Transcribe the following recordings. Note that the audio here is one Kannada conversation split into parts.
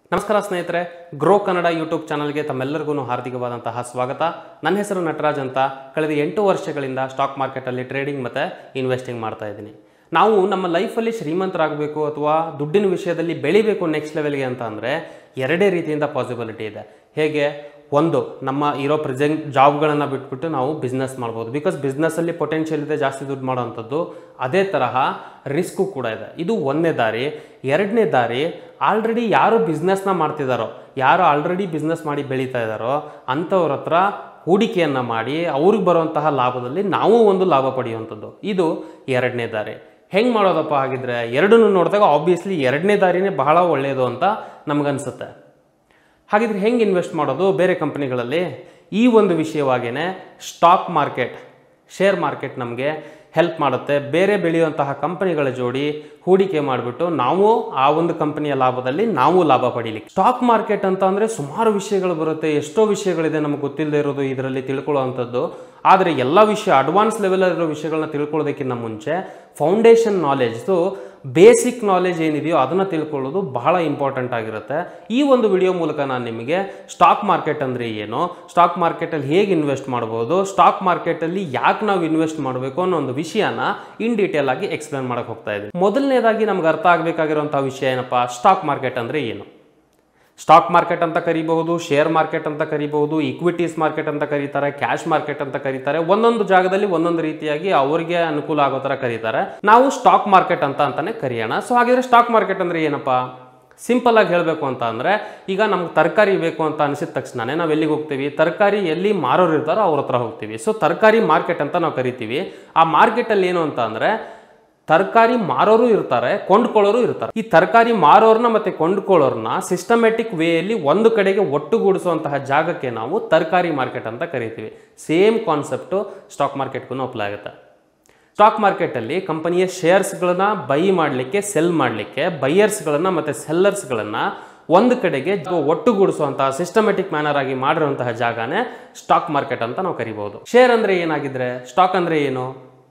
ನಮಸ್ಕಾರ ಸ್ನೇಹಿತರೆ ಗ್ರೋ ಕನ್ನಡ ಯೂಟ್ಯೂಬ್ ಚಾನಲ್ಗೆ ತಮ್ಮೆಲ್ಲರಿಗೂ ಹಾರ್ದಿಕವಾದಂತಹ ಸ್ವಾಗತ ನನ್ನ ಹೆಸರು ನಟರಾಜ್ ಅಂತ ಕಳೆದ ಎಂಟು ವರ್ಷಗಳಿಂದ ಸ್ಟಾಕ್ ಮಾರ್ಕೆಟಲ್ಲಿ ಟ್ರೇಡಿಂಗ್ ಮತ್ತು ಇನ್ವೆಸ್ಟಿಂಗ್ ಮಾಡ್ತಾ ಇದ್ದೀನಿ ನಾವು ನಮ್ಮ ಲೈಫಲ್ಲಿ ಶ್ರೀಮಂತರಾಗಬೇಕು ಅಥವಾ ದುಡ್ಡಿನ ವಿಷಯದಲ್ಲಿ ಬೆಳಿಬೇಕು ನೆಕ್ಸ್ಟ್ ಲೆವೆಲ್ಗೆ ಅಂತ ಅಂದರೆ ಎರಡೇ ರೀತಿಯಿಂದ ಪಾಸಿಬಿಲಿಟಿ ಇದೆ ಹೇಗೆ ಒಂದು ನಮ್ಮ ಇರೋ ಪ್ರೆಸೆಂಟ್ ಜಾಬ್ಗಳನ್ನು ಬಿಟ್ಬಿಟ್ಟು ನಾವು ಬಿಸ್ನೆಸ್ ಮಾಡ್ಬೋದು ಬಿಕಾಸ್ ಬಿಸ್ನೆಸ್ಸಲ್ಲಿ ಪೊಟೆನ್ಷಿಯಲ್ ಇದೆ ಜಾಸ್ತಿ ದುಡ್ಡು ಮಾಡೋವಂಥದ್ದು ಅದೇ ತರಹ ರಿಸ್ಕು ಕೂಡ ಇದೆ ಇದು ಒಂದನೇ ದಾರಿ ಎರಡನೇ ದಾರಿ ಆಲ್ರೆಡಿ ಯಾರು ಬಿಸ್ನೆಸ್ನ ಮಾಡ್ತಿದ್ದಾರೋ ಯಾರು ಆಲ್ರೆಡಿ ಬಿಸ್ನೆಸ್ ಮಾಡಿ ಬೆಳೀತಾ ಇದ್ದಾರೋ ಅಂಥವ್ರ ಹತ್ರ ಹೂಡಿಕೆಯನ್ನು ಮಾಡಿ ಅವ್ರಿಗೆ ಬರುವಂತಹ ಲಾಭದಲ್ಲಿ ನಾವು ಒಂದು ಲಾಭ ಪಡೆಯುವಂಥದ್ದು ಇದು ಎರಡನೇ ದಾರಿ ಹೆಂಗೆ ಮಾಡೋದಪ್ಪ ಹಾಗಿದ್ರೆ ಎರಡನ್ನೂ ನೋಡಿದಾಗ ಆಬ್ವಿಯಸ್ಲಿ ಎರಡನೇ ದಾರಿನೇ ಬಹಳ ಒಳ್ಳೆಯದು ಅಂತ ನಮಗನ್ಸುತ್ತೆ ಹಾಗಿದ್ರೆ ಹೆಂಗೆ ಇನ್ವೆಸ್ಟ್ ಮಾಡೋದು ಬೇರೆ ಕಂಪನಿಗಳಲ್ಲಿ ಈ ಒಂದು ವಿಷಯವಾಗಿಯೇ ಸ್ಟಾಕ್ ಮಾರ್ಕೆಟ್ ಶೇರ್ ಮಾರ್ಕೆಟ್ ನಮಗೆ ಹೆಲ್ಪ್ ಮಾಡುತ್ತೆ ಬೇರೆ ಬೆಳೆಯುವಂತಹ ಕಂಪನಿಗಳ ಜೋಡಿ ಹೂಡಿಕೆ ಮಾಡಿಬಿಟ್ಟು ನಾವು ಆ ಒಂದು ಕಂಪನಿಯ ಲಾಭದಲ್ಲಿ ನಾವು ಲಾಭ ಪಡೀಲಿಕ್ಕೆ ಸ್ಟಾಕ್ ಮಾರ್ಕೆಟ್ ಅಂತ ಅಂದರೆ ಸುಮಾರು ವಿಷಯಗಳು ಬರುತ್ತೆ ಎಷ್ಟೋ ವಿಷಯಗಳಿದೆ ನಮಗೆ ಗೊತ್ತಿಲ್ಲದೆ ಇರೋದು ಇದರಲ್ಲಿ ತಿಳ್ಕೊಳ್ಳೋವಂಥದ್ದು ಆದರೆ ಎಲ್ಲ ವಿಷಯ ಅಡ್ವಾನ್ಸ್ ಲೆವೆಲಲ್ಲಿರೋ ವಿಷಯಗಳನ್ನ ತಿಳ್ಕೊಳ್ಳೋದಕ್ಕಿಂತ ಮುಂಚೆ ಫೌಂಡೇಶನ್ ನಾಲೆಜ್ದು ಬೇಸಿಕ್ ನಾಲೆಜ್ ಏನಿದೆಯೋ ಅದನ್ನು ತಿಳ್ಕೊಳ್ಳೋದು ಬಹಳ ಇಂಪಾರ್ಟೆಂಟ್ ಆಗಿರುತ್ತೆ ಈ ಒಂದು ವಿಡಿಯೋ ಮೂಲಕ ನಾನು ನಿಮಗೆ ಸ್ಟಾಕ್ ಮಾರ್ಕೆಟ್ ಅಂದರೆ ಏನು ಸ್ಟಾಕ್ ಮಾರ್ಕೆಟಲ್ಲಿ ಹೇಗೆ ಇನ್ವೆಸ್ಟ್ ಮಾಡ್ಬೋದು ಸ್ಟಾಕ್ ಮಾರ್ಕೆಟಲ್ಲಿ ಯಾಕೆ ನಾವು ಇನ್ವೆಸ್ಟ್ ಮಾಡಬೇಕು ಅನ್ನೋ ಒಂದು ವಿಷಯನ ಇನ್ ಡೀಟೇಲ್ ಆಗಿ ಎಕ್ಸ್ಪ್ಲೇನ್ ಮಾಡಕ್ಕೆ ಹೋಗ್ತಾ ಇದ್ದೀನಿ ಮೊದಲನೇದಾಗಿ ನಮ್ಗೆ ಅರ್ಥ ಆಗಬೇಕಾಗಿರುವಂಥ ವಿಷಯ ಏನಪ್ಪ ಸ್ಟಾಕ್ ಮಾರ್ಕೆಟ್ ಅಂದರೆ ಏನು ಸ್ಟಾಕ್ ಮಾರ್ಕೆಟ್ ಅಂತ ಕರಿಬಹುದು ಶೇರ್ ಮಾರ್ಕೆಟ್ ಅಂತ ಕರಿಬಹುದು ಇಕ್ವಿಟೀಸ್ ಮಾರ್ಕೆಟ್ ಅಂತ ಕರೀತಾರೆ ಕ್ಯಾಶ್ ಮಾರ್ಕೆಟ್ ಅಂತ ಕರೀತಾರೆ ಒಂದೊಂದು ಜಾಗದಲ್ಲಿ ಒಂದೊಂದು ರೀತಿಯಾಗಿ ಅವರಿಗೆ ಅನುಕೂಲ ಆಗೋ ಥರ ಕರೀತಾರೆ ನಾವು ಸ್ಟಾಕ್ ಮಾರ್ಕೆಟ್ ಅಂತ ಅಂತಾನೆ ಕರೆಯೋಣ ಸೊ ಹಾಗಿದ್ರೆ ಸ್ಟಾಕ್ ಮಾರ್ಕೆಟ್ ಅಂದ್ರೆ ಏನಪ್ಪಾ ಸಿಂಪಲ್ ಆಗಿ ಹೇಳಬೇಕು ಅಂತ ಅಂದರೆ ಈಗ ನಮ್ಗೆ ತರಕಾರಿ ಬೇಕು ಅಂತ ಅನಿಸಿದ ತಕ್ಷಣನೇ ನಾವು ಎಲ್ಲಿಗೆ ಹೋಗ್ತೀವಿ ತರಕಾರಿ ಎಲ್ಲಿ ಮಾರೋರು ಇರ್ತಾರೋ ಅವ್ರ ಹತ್ರ ಹೋಗ್ತೀವಿ ಸೊ ತರಕಾರಿ ಮಾರ್ಕೆಟ್ ಅಂತ ನಾವು ಕರಿತೀವಿ ಆ ಮಾರ್ಕೆಟಲ್ಲಿ ಏನು ಅಂತ ಅಂದರೆ ತರಕಾರಿ ಮಾರೋರು ಇರ್ತಾರೆ ಕೊಂಡ್ಕೊಳ್ಳೋರು ಇರ್ತಾರೆ ಈ ತರಕಾರಿ ಮಾರೋರ್ನ ಮತ್ತೆ ಕೊಂಡ್ಕೊಳ್ಳೋರ್ನ ಸಿಸ್ಟಮೆಟಿಕ್ ವೇಯಲ್ಲಿ ಒಂದು ಕಡೆಗೆ ಒಟ್ಟುಗೂಡಿಸುವಂತಹ ಜಾಗಕ್ಕೆ ನಾವು ತರಕಾರಿ ಮಾರ್ಕೆಟ್ ಅಂತ ಕರಿತೀವಿ ಸೇಮ್ ಕಾನ್ಸೆಪ್ಟು ಸ್ಟಾಕ್ ಮಾರ್ಕೆಟ್ಗೂ ಅಪ್ಲೈ ಆಗುತ್ತೆ ಸ್ಟಾಕ್ ಮಾರ್ಕೆಟಲ್ಲಿ ಕಂಪನಿಯ ಶೇರ್ಸ್ಗಳನ್ನ ಬೈ ಮಾಡಲಿಕ್ಕೆ ಸೆಲ್ ಮಾಡಲಿಕ್ಕೆ ಬೈಯರ್ಸ್ಗಳನ್ನ ಮತ್ತು ಸೆಲ್ಲರ್ಸ್ಗಳನ್ನ ಒಂದು ಕಡೆಗೆ ಒಟ್ಟುಗೂಡಿಸುವಂತಹ ಸಿಸ್ಟಮೆಟಿಕ್ ಮ್ಯಾನರ್ ಆಗಿ ಮಾಡಿರುವಂತಹ ಜಾಗನೇ ಸ್ಟಾಕ್ ಮಾರ್ಕೆಟ್ ಅಂತ ನಾವು ಕರಿಬಹುದು ಶೇರ್ ಅಂದ್ರೆ ಏನಾಗಿದ್ರೆ ಸ್ಟಾಕ್ ಅಂದ್ರೆ ಏನು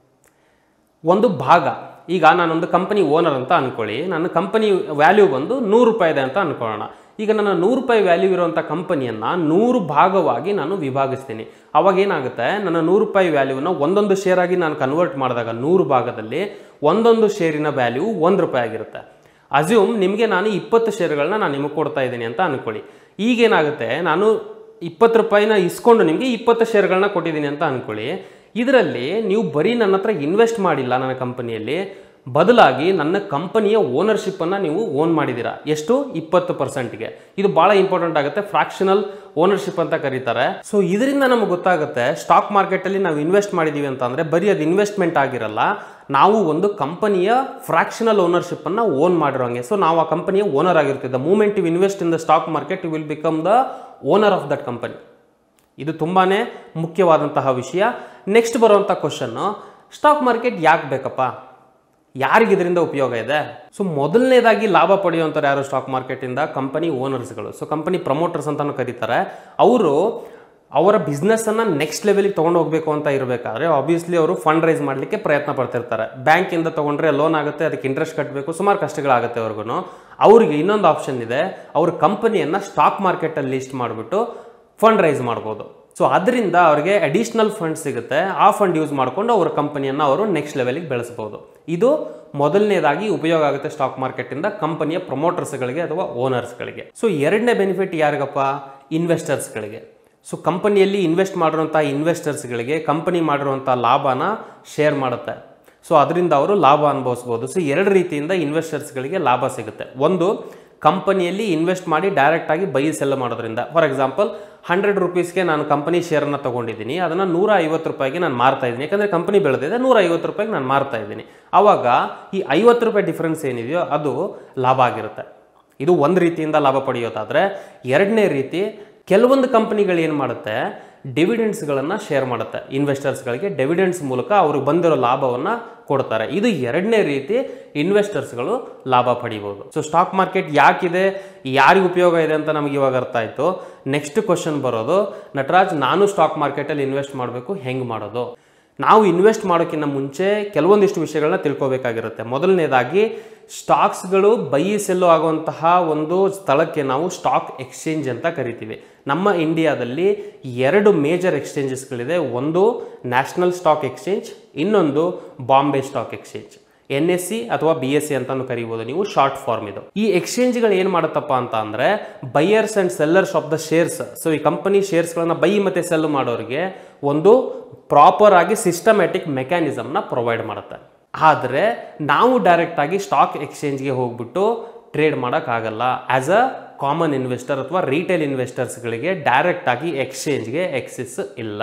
ಒಂದು ಭಾಗ ಈಗ ನಾನೊಂದು ಕಂಪನಿ ಓನರ್ ಅಂತ ಅನ್ಕೊಳ್ಳಿ ನನ್ನ ಕಂಪನಿ ವ್ಯಾಲ್ಯೂ ಬಂದು ನೂರು ರೂಪಾಯಿ ಇದೆ ಅಂತ ಅನ್ಕೊಳ್ಳೋಣ ಈಗ ನನ್ನ ನೂರು ರೂಪಾಯಿ ವ್ಯಾಲ್ಯೂ ಇರುವಂಥ ಕಂಪನಿಯನ್ನು ನೂರು ಭಾಗವಾಗಿ ನಾನು ವಿಭಾಗಿಸ್ತೀನಿ ಅವಾಗ ಏನಾಗುತ್ತೆ ನನ್ನ ನೂರು ರೂಪಾಯಿ ವ್ಯಾಲ್ಯೂನ ಒಂದೊಂದು ಶೇರ್ ಆಗಿ ನಾನು ಕನ್ವರ್ಟ್ ಮಾಡಿದಾಗ ನೂರು ಭಾಗದಲ್ಲಿ ಒಂದೊಂದು ಶೇರಿನ ವ್ಯಾಲ್ಯೂ ಒಂದು ರೂಪಾಯಿ ಆಗಿರುತ್ತೆ ಅಸ್ಯೂಮ್ ನಿಮಗೆ ನಾನು ಇಪ್ಪತ್ತು ಶೇರ್ಗಳನ್ನ ನಾನು ನಿಮಗೆ ಕೊಡ್ತಾ ಇದ್ದೀನಿ ಅಂತ ಅನ್ಕೊಳ್ಳಿ ಈಗೇನಾಗುತ್ತೆ ನಾನು ಇಪ್ಪತ್ತು ರೂಪಾಯಿನ ಇಸ್ಕೊಂಡು ನಿಮಗೆ ಇಪ್ಪತ್ತು ಶೇರ್ಗಳನ್ನ ಕೊಟ್ಟಿದ್ದೀನಿ ಅಂತ ಅನ್ಕೊಳ್ಳಿ ಇದರಲ್ಲಿ ನೀವು ಬರೀ ನನ್ನ ಹತ್ರ ಇನ್ವೆಸ್ಟ್ ಮಾಡಿಲ್ಲ ನನ್ನ ಕಂಪನಿಯಲ್ಲಿ ಬದಲಾಗಿ ನನ್ನ ಕಂಪನಿಯ ಓನರ್ಶಿಪ್ಪನ್ನು ನೀವು ಓನ್ ಮಾಡಿದ್ದೀರಾ ಎಷ್ಟು ಇಪ್ಪತ್ತು ಪರ್ಸೆಂಟ್ಗೆ ಇದು ಭಾಳ ಇಂಪಾರ್ಟೆಂಟ್ ಆಗುತ್ತೆ ಫ್ರಾಕ್ಷನಲ್ ಓನರ್ಶಿಪ್ ಅಂತ ಕರೀತಾರೆ ಸೊ ಇದರಿಂದ ನಮಗೆ ಗೊತ್ತಾಗುತ್ತೆ ಸ್ಟಾಕ್ ಮಾರ್ಕೆಟಲ್ಲಿ ನಾವು ಇನ್ವೆಸ್ಟ್ ಮಾಡಿದ್ದೀವಿ ಅಂತ ಅಂದರೆ ಬರೀ ಅದು ಇನ್ವೆಸ್ಟ್ಮೆಂಟ್ ಆಗಿರಲ್ಲ ನಾವು ಒಂದು ಕಂಪನಿಯ ಫ್ರಾಕ್ಷನಲ್ ಓನರ್ಶಿಪ್ಪನ್ನು ಓನ್ ಮಾಡಿರೋಂಗೆ ಸೊ ನಾವು ಆ ಕಂಪನಿಯ ಓನರ್ ಆಗಿರ್ತೀವಿ the moment you invest in the stock market you will become the owner of that company ಇದು ತುಂಬಾ ಮುಖ್ಯವಾದಂತಹ ವಿಷಯ ನೆಕ್ಸ್ಟ್ ಬರುವಂಥ ಕ್ವಶನ್ನು ಸ್ಟಾಕ್ ಮಾರ್ಕೆಟ್ ಯಾಕೆ ಬೇಕಪ್ಪ ಯಾರಿಗೆ ಇದರಿಂದ ಉಪಯೋಗ ಇದೆ ಸೊ ಮೊದಲನೇದಾಗಿ ಲಾಭ ಪಡೆಯುವಂಥವ್ರು ಯಾರು ಸ್ಟಾಕ್ ಮಾರ್ಕೆಟಿಂದ ಕಂಪನಿ ಓನರ್ಸ್ಗಳು ಸೊ ಕಂಪನಿ ಪ್ರಮೋಟರ್ಸ್ ಅಂತಾನು ಕರೀತಾರೆ ಅವರು ಅವರ ಬಿಸ್ನೆಸ್ಸನ್ನು ನೆಕ್ಸ್ಟ್ ಲೆವೆಲಿಗೆ ತೊಗೊಂಡು ಹೋಗಬೇಕು ಅಂತ ಇರಬೇಕಾದ್ರೆ ಆಬ್ವಿಯಸ್ಲಿ ಅವರು ಫಂಡ್ ರೈಸ್ ಮಾಡಲಿಕ್ಕೆ ಪ್ರಯತ್ನ ಪಡ್ತಿರ್ತಾರೆ ಬ್ಯಾಂಕಿಂದ ತೊಗೊಂಡ್ರೆ ಲೋನ್ ಆಗುತ್ತೆ ಅದಕ್ಕೆ ಇಂಟ್ರೆಸ್ಟ್ ಕಟ್ಟಬೇಕು ಸುಮಾರು ಕಷ್ಟಗಳಾಗುತ್ತೆ ಅವ್ರಿಗೂ ಅವ್ರಿಗೆ ಇನ್ನೊಂದು ಆಪ್ಷನ್ ಇದೆ ಅವ್ರ ಕಂಪನಿಯನ್ನು ಸ್ಟಾಕ್ ಮಾರ್ಕೆಟಲ್ಲಿ ಲಿಸ್ಟ್ ಮಾಡಿಬಿಟ್ಟು ಫಂಡ್ ರೈಸ್ ಮಾಡ್ಬೋದು ಸೊ ಅದರಿಂದ ಅವರಿಗೆ ಅಡಿಷ್ನಲ್ ಫಂಡ್ ಸಿಗುತ್ತೆ ಆ ಫಂಡ್ ಯೂಸ್ ಮಾಡಿಕೊಂಡು ಅವರ ಕಂಪನಿಯನ್ನು ಅವರು ನೆಕ್ಸ್ಟ್ ಲೆವೆಲಿಗೆ ಬೆಳೆಸ್ಬೋದು ಇದು ಮೊದಲನೇದಾಗಿ ಉಪಯೋಗ ಆಗುತ್ತೆ ಸ್ಟಾಕ್ ಮಾರ್ಕೆಟಿಂದ ಕಂಪನಿಯ ಪ್ರಮೋಟರ್ಸ್ಗಳಿಗೆ ಅಥವಾ ಓನರ್ಸ್ಗಳಿಗೆ ಸೊ ಎರಡನೇ ಬೆನಿಫಿಟ್ ಯಾರಿಗಪ್ಪ ಇನ್ವೆಸ್ಟರ್ಸ್ಗಳಿಗೆ ಸೊ ಕಂಪನಿಯಲ್ಲಿ ಇನ್ವೆಸ್ಟ್ ಮಾಡಿರುವಂಥ ಇನ್ವೆಸ್ಟರ್ಸ್ಗಳಿಗೆ ಕಂಪನಿ ಮಾಡಿರುವಂಥ ಲಾಭನ ಶೇರ್ ಮಾಡುತ್ತೆ ಸೊ ಅದರಿಂದ ಅವರು ಲಾಭ ಅನುಭವಿಸ್ಬೋದು ಸೊ ಎರಡು ರೀತಿಯಿಂದ ಇನ್ವೆಸ್ಟರ್ಸ್ಗಳಿಗೆ ಲಾಭ ಸಿಗುತ್ತೆ ಒಂದು ಕಂಪನಿಯಲ್ಲಿ ಇನ್ವೆಸ್ಟ್ ಮಾಡಿ ಡೈರೆಕ್ಟಾಗಿ ಬೈ ಸೆಲ್ ಮಾಡೋದ್ರಿಂದ ಫಾರ್ ಎಕ್ಸಾಂಪಲ್ ಹಂಡ್ರೆಡ್ ರುಪೀಸ್ಗೆ ನಾನು ಕಂಪನಿ ಶೇರನ್ನು ತೊಗೊಂಡಿದ್ದೀನಿ ಅದನ್ನು ನೂರ ಐವತ್ತು ರೂಪಾಯಿಗೆ ನಾನು ಮಾರ್ತಾ ಇದ್ದೀನಿ ಯಾಕಂದರೆ ಕಂಪನಿ ಬೆಳೆದಿದೆ ನೂರ ಐವತ್ತು ರೂಪಾಯಿಗೆ ನಾನು ಮಾರ್ತಾ ಇದ್ದೀನಿ ಆವಾಗ ಈ ಐವತ್ತು ರೂಪಾಯಿ ಡಿಫ್ರೆನ್ಸ್ ಏನಿದೆಯೋ ಅದು ಲಾಭ ಆಗಿರುತ್ತೆ ಇದು ಒಂದು ರೀತಿಯಿಂದ ಲಾಭ ಪಡೆಯೋದಾದರೆ ಎರಡನೇ ರೀತಿ ಕೆಲವೊಂದು ಕಂಪನಿಗಳು ಏನು ಮಾಡುತ್ತೆ ಡಿವಿಡೆಂಡ್ಸ್ಗಳನ್ನು ಶೇರ್ ಮಾಡುತ್ತೆ ಇನ್ವೆಸ್ಟರ್ಸ್ಗಳಿಗೆ ಡಿವಿಡೆಂಡ್ಸ್ ಮೂಲಕ ಅವ್ರಿಗೆ ಬಂದಿರೋ ಲಾಭವನ್ನು ಕೊಡ್ತಾರೆ ಇದು ಎರಡನೇ ರೀತಿ ಇನ್ವೆಸ್ಟರ್ಸ್ಗಳು ಲಾಭ ಪಡಿಬೋದು ಸೊ ಸ್ಟಾಕ್ ಮಾರ್ಕೆಟ್ ಯಾಕಿದೆ ಯಾರಿಗೆ ಉಪಯೋಗ ಇದೆ ಅಂತ ನಮಗೆ ಇವಾಗ ಅರ್ಥ ಆಯಿತು ನೆಕ್ಸ್ಟ್ ಕ್ವಶನ್ ಬರೋದು ನಟರಾಜ್ ನಾನು ಸ್ಟಾಕ್ ಮಾರ್ಕೆಟಲ್ಲಿ ಇನ್ವೆಸ್ಟ್ ಮಾಡಬೇಕು ಹೆಂಗೆ ಮಾಡೋದು ನಾವು ಇನ್ವೆಸ್ಟ್ ಮಾಡೋಕ್ಕಿಂತ ಮುಂಚೆ ಕೆಲವೊಂದಿಷ್ಟು ವಿಷಯಗಳನ್ನ ತಿಳ್ಕೊಬೇಕಾಗಿರುತ್ತೆ ಮೊದಲನೇದಾಗಿ ಸ್ಟಾಕ್ಸ್ಗಳು ಬೈ ಸೆಲ್ಲು ಆಗುವಂತಹ ಒಂದು ಸ್ಥಳಕ್ಕೆ ನಾವು ಸ್ಟಾಕ್ ಎಕ್ಸ್ಚೇಂಜ್ ಅಂತ ಕರಿತೀವಿ ನಮ್ಮ ಇಂಡಿಯಾದಲ್ಲಿ ಎರಡು ಮೇಜರ್ ಎಕ್ಸ್ಚೇಂಜಸ್ಗಳಿದೆ ಒಂದು ನ್ಯಾಷನಲ್ ಸ್ಟಾಕ್ ಎಕ್ಸ್ಚೇಂಜ್ ಇನ್ನೊಂದು Bombay stock exchange N S C ಅಥವಾ ಬಿ ಎಸ್ ಸಿ ಅಂತಾನು ಕರಿಬೋದು ನೀವು ಶಾರ್ಟ್ ಫಾರ್ಮ್ ಇದು ಈ ಎಕ್ಸ್ಚೇಂಜ್ಗಳು ಏನು ಮಾಡುತ್ತಪ್ಪ ಅಂತ ಅಂದರೆ buyers and sellers of the shares so ಈ ಕಂಪನಿ ಶೇರ್ಸ್ಗಳನ್ನ ಬೈ ಮತ್ತು ಸೆಲ್ ಮಾಡೋರಿಗೆ ಒಂದು ಪ್ರಾಪರ್ ಆಗಿ ಸಿಸ್ಟಮ್ಯಾಟಿಕ್ ಮೆಕ್ಯಾನಿಸಮ್ನ ಪ್ರೊವೈಡ್ ಮಾಡುತ್ತೆ ಆದರೆ ನಾವು ಡೈರೆಕ್ಟಾಗಿ ಸ್ಟಾಕ್ ಎಕ್ಸ್ಚೇಂಜ್ಗೆ ಹೋಗ್ಬಿಟ್ಟು ಟ್ರೇಡ್ ಮಾಡೋಕ್ಕಾಗಲ್ಲ ಆ್ಯಸ್ ಅ ಕಾಮನ್ ಇನ್ವೆಸ್ಟರ್ ಅಥವಾ ರಿಟೇಲ್ ಇನ್ವೆಸ್ಟರ್ಸ್ಗಳಿಗೆ ಡೈರೆಕ್ಟಾಗಿ ಎಕ್ಸ್ಚೇಂಜ್ಗೆ ಎಕ್ಸೆಸ್ ಇಲ್ಲ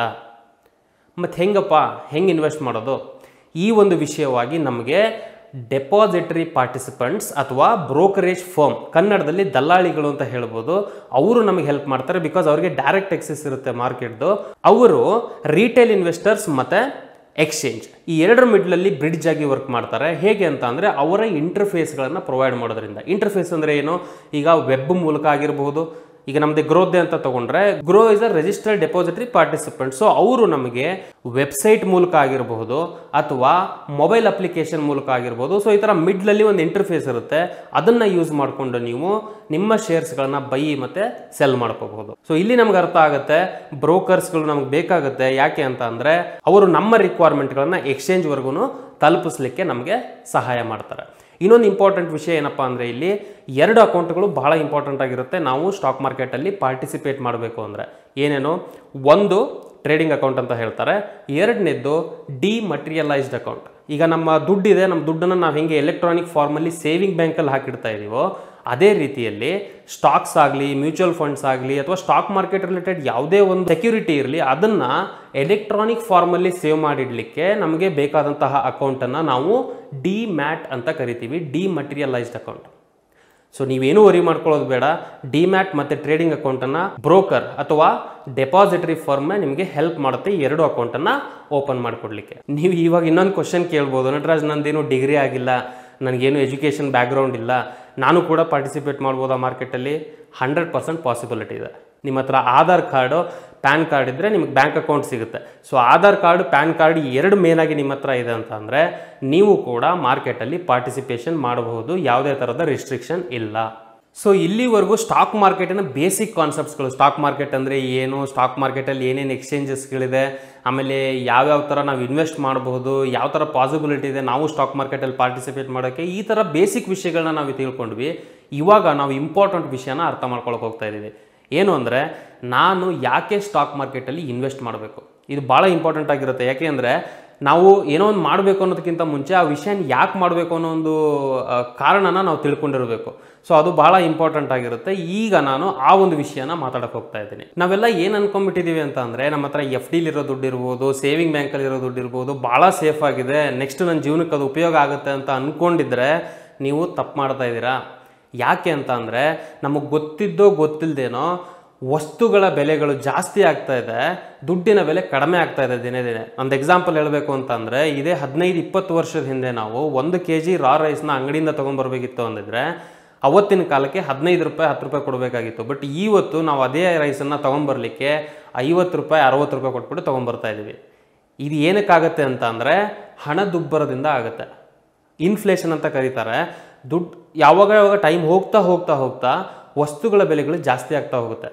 ಮತ್ತು ಹೆಂಗಪ್ಪ ಹೆಂಗೆ ಇನ್ವೆಸ್ಟ್ ಮಾಡೋದು ಈ ಒಂದು ವಿಷಯವಾಗಿ ನಮಗೆ ಡೆಪಾಸಿಟರಿ ಪಾರ್ಟಿಸಿಪೆಂಟ್ಸ್ ಅಥವಾ ಬ್ರೋಕರೇಜ್ ಫರ್ಮ್ ಕನ್ನಡದಲ್ಲಿ ದಲ್ಲಾಳಿಗಳು ಅಂತ ಹೇಳ್ಬೋದು ಅವರು ನಮಗೆ ಹೆಲ್ಪ್ ಮಾಡ್ತಾರೆ ಬಿಕಾಸ್ ಅವರಿಗೆ ಡೈರೆಕ್ಟ್ ಎಕ್ಸೆಸ್ ಇರುತ್ತೆ ಮಾರ್ಕೆಟ್ದು ಅವರು ರಿಟೇಲ್ ಇನ್ವೆಸ್ಟರ್ಸ್ ಮತ್ತು ಎಕ್ಸ್ಚೇಂಜ್ ಈ ಎರಡರ ಮಿಡ್ಲಲ್ಲಿ ಬ್ರಿಡ್ಜ್ ಆಗಿ ವರ್ಕ್ ಮಾಡ್ತಾರೆ ಹೇಗೆ ಅಂತ ಅಂದರೆ ಅವರ ಇಂಟರ್ಫೇಸ್ಗಳನ್ನು ಪ್ರೊವೈಡ್ ಮಾಡೋದ್ರಿಂದ ಇಂಟರ್ಫೇಸ್ ಅಂದರೆ ಏನು ಈಗ ವೆಬ್ ಮೂಲಕ ಆಗಿರಬಹುದು ಈಗ ನಮ್ದು ಗ್ರೋದೆ ಅಂತ ತಗೊಂಡ್ರೆ Groww is a registered depository participant so ಅವರು ನಮಗೆ ವೆಬ್ಸೈಟ್ ಮೂಲಕ ಆಗಿರಬಹುದು ಅಥವಾ ಮೊಬೈಲ್ ಅಪ್ಲಿಕೇಶನ್ ಮೂಲಕ ಆಗಿರ್ಬೋದು ಸೊ ಈ ಥರ ಮಿಡ್ಲಲ್ಲಿ ಒಂದು ಇಂಟರ್ಫೇಸ್ ಇರುತ್ತೆ ಅದನ್ನ ಯೂಸ್ ಮಾಡಿಕೊಂಡು ನೀವು ನಿಮ್ಮ ಶೇರ್ಸ್ಗಳನ್ನ ಬೈ ಮತ್ತೆ ಸೆಲ್ ಮಾಡ್ಕೋಬಹುದು ಸೊ ಇಲ್ಲಿ ನಮ್ಗೆ ಅರ್ಥ ಆಗುತ್ತೆ ಬ್ರೋಕರ್ಸ್ಗಳು ನಮ್ಗೆ ಬೇಕಾಗುತ್ತೆ ಯಾಕೆ ಅಂತ ಅಂದ್ರೆ ಅವರು ನಮ್ಮ ರಿಕ್ವೈರ್ಮೆಂಟ್ಗಳನ್ನ ಎಕ್ಸ್ಚೇಂಜ್ವರೆಗೂ ತಲುಪಿಸ್ಲಿಕ್ಕೆ ನಮಗೆ ಸಹಾಯ ಮಾಡ್ತಾರೆ ಇನ್ನೊಂದು ಇಂಪಾರ್ಟೆಂಟ್ ವಿಷಯ ಏನಪ್ಪ ಅಂದರೆ ಇಲ್ಲಿ ಎರಡು ಅಕೌಂಟ್ಗಳು ಬಹಳ ಇಂಪಾರ್ಟೆಂಟ್ ಆಗಿರುತ್ತೆ ನಾವು ಸ್ಟಾಕ್ ಮಾರ್ಕೆಟಲ್ಲಿ ಪಾರ್ಟಿಸಿಪೇಟ್ ಮಾಡಬೇಕು ಅಂದರೆ ಏನೇನು ಒಂದು ಟ್ರೇಡಿಂಗ್ ಅಕೌಂಟ್ ಅಂತ ಹೇಳ್ತಾರೆ ಎರಡನೇದ್ದು ಡಿ ಮಟೀರಿಯಲೈಸ್ಡ್ ಅಕೌಂಟ್ ಈಗ ನಮ್ಮ ದುಡ್ಡಿದೆ ನಮ್ಮ ದುಡ್ಡನ್ನು ನಾವು ಹೆಂಗೆ ಎಲೆಕ್ಟ್ರಾನಿಕ್ ಫಾರ್ಮಲ್ಲಿ ಸೇವಿಂಗ್ ಬ್ಯಾಂಕಲ್ಲಿ ಹಾಕಿಡ್ತಾ ಇದೀವೋ ಅದೇ ರೀತಿಯಲ್ಲಿ ಸ್ಟಾಕ್ಸ್ ಆಗಲಿ ಮ್ಯೂಚುವಲ್ ಫಂಡ್ಸ್ ಆಗಲಿ ಅಥವಾ ಸ್ಟಾಕ್ ಮಾರ್ಕೆಟ್ ರಿಲೇಟೆಡ್ ಯಾವುದೇ ಒಂದು ಸೆಕ್ಯೂರಿಟಿ ಇರಲಿ ಅದನ್ನು ಎಲೆಕ್ಟ್ರಾನಿಕ್ ಫಾರ್ಮಲ್ಲಿ ಸೇವ್ ಮಾಡಿಡಲಿಕ್ಕೆ ನಮಗೆ ಬೇಕಾದಂತಹ ಅಕೌಂಟನ್ನು ನಾವು ಡಿ ಮ್ಯಾಟ್ ಅಂತ ಕರಿತೀವಿ ಡಿ ಮಟೀರಿಯಲೈಸ್ಡ್ ಅಕೌಂಟ್ ಸೊ ನೀವೇನು ವರಿ ಮಾಡ್ಕೊಳ್ಳೋದು ಬೇಡ ಡಿಮ್ಯಾಟ್ ಮತ್ತು ಟ್ರೇಡಿಂಗ್ ಅಕೌಂಟನ್ನು ಬ್ರೋಕರ್ ಅಥವಾ ಡೆಪಾಸಿಟರಿ ಫರ್ಮ್ ನಿಮಗೆ ಹೆಲ್ಪ್ ಮಾಡುತ್ತೆ ಈ ಎರಡು ಅಕೌಂಟನ್ನು ಓಪನ್ ಮಾಡಿಕೊಡ್ಲಿಕ್ಕೆ ನೀವು ಇವಾಗ ಇನ್ನೊಂದು ಕ್ವಶನ್ ಕೇಳ್ಬೋದು ನಟರಾಜ್ ನಂದೇನು ಡಿಗ್ರಿ ಆಗಿಲ್ಲ ನನಗೇನು ಎಜುಕೇಷನ್ ಬ್ಯಾಕ್ಗ್ರೌಂಡ್ ಇಲ್ಲ ನಾನು ಕೂಡ ಪಾರ್ಟಿಸಿಪೇಟ್ ಮಾಡ್ಬೋದಾ ಮಾರ್ಕೆಟಲ್ಲಿ ಹಂಡ್ರೆಡ್ ಪರ್ಸೆಂಟ್ ಪಾಸಿಬಿಲಿಟಿ ಇದೆ ನಿಮ್ಮ ಹತ್ರ ಆಧಾರ್ ಕಾರ್ಡು ಪ್ಯಾನ್ ಕಾರ್ಡ್ ಇದ್ದರೆ ನಿಮಗೆ ಬ್ಯಾಂಕ್ ಅಕೌಂಟ್ ಸಿಗುತ್ತೆ so Aadhaar card PAN card ಎರಡು ಮೇನಾಗಿ ನಿಮ್ಮ ಹತ್ರ ಇದೆ ಅಂತ ಅಂದರೆ ನೀವು ಕೂಡ ಮಾರ್ಕೆಟಲ್ಲಿ ಪಾರ್ಟಿಸಿಪೇಷನ್ ಮಾಡಬಹುದು ಯಾವುದೇ ಥರದ ರಿಸ್ಟ್ರಿಕ್ಷನ್ ಇಲ್ಲ ಸೊ ಇಲ್ಲಿವರೆಗೂ ಸ್ಟಾಕ್ ಮಾರ್ಕೆಟಿನ ಬೇಸಿಕ್ ಕಾನ್ಸೆಪ್ಟ್ಸ್ಗಳು ಸ್ಟಾಕ್ ಮಾರ್ಕೆಟ್ ಅಂದರೆ ಏನು ಸ್ಟಾಕ್ ಮಾರ್ಕೆಟಲ್ಲಿ ಏನೇನು ಎಕ್ಸ್ಚೇಂಜಸ್ಗಳಿದೆ ಆಮೇಲೆ ಯಾವ್ಯಾವ ಥರ ನಾವು ಇನ್ವೆಸ್ಟ್ ಮಾಡಬಹುದು ಯಾವ ಥರ ಪಾಸಿಬಿಲಿಟಿ ಇದೆ ನಾವು ಸ್ಟಾಕ್ ಮಾರ್ಕೆಟಲ್ಲಿ ಪಾರ್ಟಿಸಿಪೇಟ್ ಮಾಡೋಕ್ಕೆ ಈ ಥರ ಬೇಸಿಕ್ ವಿಷಯಗಳನ್ನ ನಾವು ತಿಳ್ಕೊಂಡ್ವಿ ಇವಾಗ ನಾವು ಇಂಪಾರ್ಟೆಂಟ್ ವಿಷಯನ ಅರ್ಥ ಮಾಡ್ಕೊಳಕ್ಕೆ ಹೋಗ್ತಾ ಇದ್ದೀವಿ ಏನು ಅಂದರೆ ನಾನು ಯಾಕೆ ಸ್ಟಾಕ್ ಮಾರ್ಕೆಟಲ್ಲಿ ಇನ್ವೆಸ್ಟ್ ಮಾಡಬೇಕು ಇದು ಭಾಳ ಇಂಪಾರ್ಟೆಂಟ್ ಆಗಿರುತ್ತೆ ಯಾಕೆ ಅಂದರೆ ನಾವು ಏನೋ ಒಂದು ಮಾಡಬೇಕು ಅನ್ನೋದಕ್ಕಿಂತ ಮುಂಚೆ ಆ ವಿಷಯನ ಯಾಕೆ ಮಾಡಬೇಕು ಅನ್ನೋ ಒಂದು ಆ, ಕಾರಣನ ನಾವು ತಿಳ್ಕೊಂಡಿರಬೇಕು ಸೊ ಅದು ಭಾಳ ಇಂಪಾರ್ಟೆಂಟ್ ಆಗಿರುತ್ತೆ ಈಗ ನಾನು ಆ ಒಂದು ವಿಷಯನ ಮಾತಾಡಕ್ಕೆ ಹೋಗ್ತಾ ಇದ್ದೀನಿ ನಾವೆಲ್ಲ ಏನು ಅನ್ಕೊಂಡ್ಬಿಟ್ಟಿದ್ದೀವಿ ಅಂತ ಅಂದರೆ ನಮ್ಮ ಹತ್ರ ಎಫ್ ಡಿಲಿರೋ ದುಡ್ಡು ಇರ್ಬೋದು ಸೇವಿಂಗ್ ಬ್ಯಾಂಕಲ್ಲಿರೋ ದುಡ್ಡು ಇರ್ಬೋದು ಭಾಳ ಸೇಫ್ ಆಗಿದೆ ನೆಕ್ಸ್ಟ್ ನನ್ನ ಜೀವನಕ್ಕೆ ಅದು ಉಪಯೋಗ ಆಗುತ್ತೆ ಅಂತ ಅಂದ್ಕೊಂಡಿದ್ರೆ ನೀವು ತಪ್ಪು ಮಾಡ್ತಾ ಇದ್ದೀರಾ ಯಾಕೆ ಅಂತ ಅಂದರೆ ನಮಗೆ ಗೊತ್ತಿದ್ದೋ ಗೊತ್ತಿಲ್ಲದೇನೋ ವಸ್ತುಗಳ ಬೆಲೆಗಳು ಜಾಸ್ತಿ ಆಗ್ತಾ ಇದೆ ದುಡ್ಡಿನ ಬೆಲೆ ಕಡಿಮೆ ಆಗ್ತಾ ಇದೆ ದಿನೇ ದಿನೇ ಒಂದು ಎಕ್ಸಾಂಪಲ್ ಹೇಳಬೇಕು ಅಂತಂದರೆ ಇದೇ ಹದಿನೈದು ಇಪ್ಪತ್ತು ವರ್ಷದ ಹಿಂದೆ ನಾವು ಒಂದು ಕೆ ಜಿ ರಾ ರೈಸ್ನ ಅಂಗಡಿಯಿಂದ ತೊಗೊಂಬರ್ಬೇಕಿತ್ತು ಅಂದಿದ್ರೆ ಅವತ್ತಿನ ಕಾಲಕ್ಕೆ ಹದಿನೈದು ರೂಪಾಯಿ ಹತ್ತು ರೂಪಾಯಿ ಕೊಡಬೇಕಾಗಿತ್ತು ಬಟ್ ಇವತ್ತು ನಾವು ಅದೇ ರೈಸನ್ನು ತೊಗೊಂಬರ್ಲಿಕ್ಕೆ ಐವತ್ತು ರೂಪಾಯಿ ಅರವತ್ತು ರೂಪಾಯಿ ಕೊಟ್ಬಿಟ್ಟು ತೊಗೊಂಬರ್ತಾ ಇದ್ದೀವಿ ಇದು ಏನಕ್ಕಾಗತ್ತೆ ಅಂತ ಅಂದರೆ ಹಣದುಬ್ಬರದಿಂದ ಆಗುತ್ತೆ ಇನ್ಫ್ಲೇಷನ್ ಅಂತ ಕರೀತಾರೆ ದುಡ್ಡು ಯಾವಾಗ ಯಾವಾಗ ಟೈಮ್ ಹೋಗ್ತಾ ಹೋಗ್ತಾ ಹೋಗ್ತಾ ವಸ್ತುಗಳ ಬೆಲೆಗಳು ಜಾಸ್ತಿ ಆಗ್ತಾ ಹೋಗುತ್ತೆ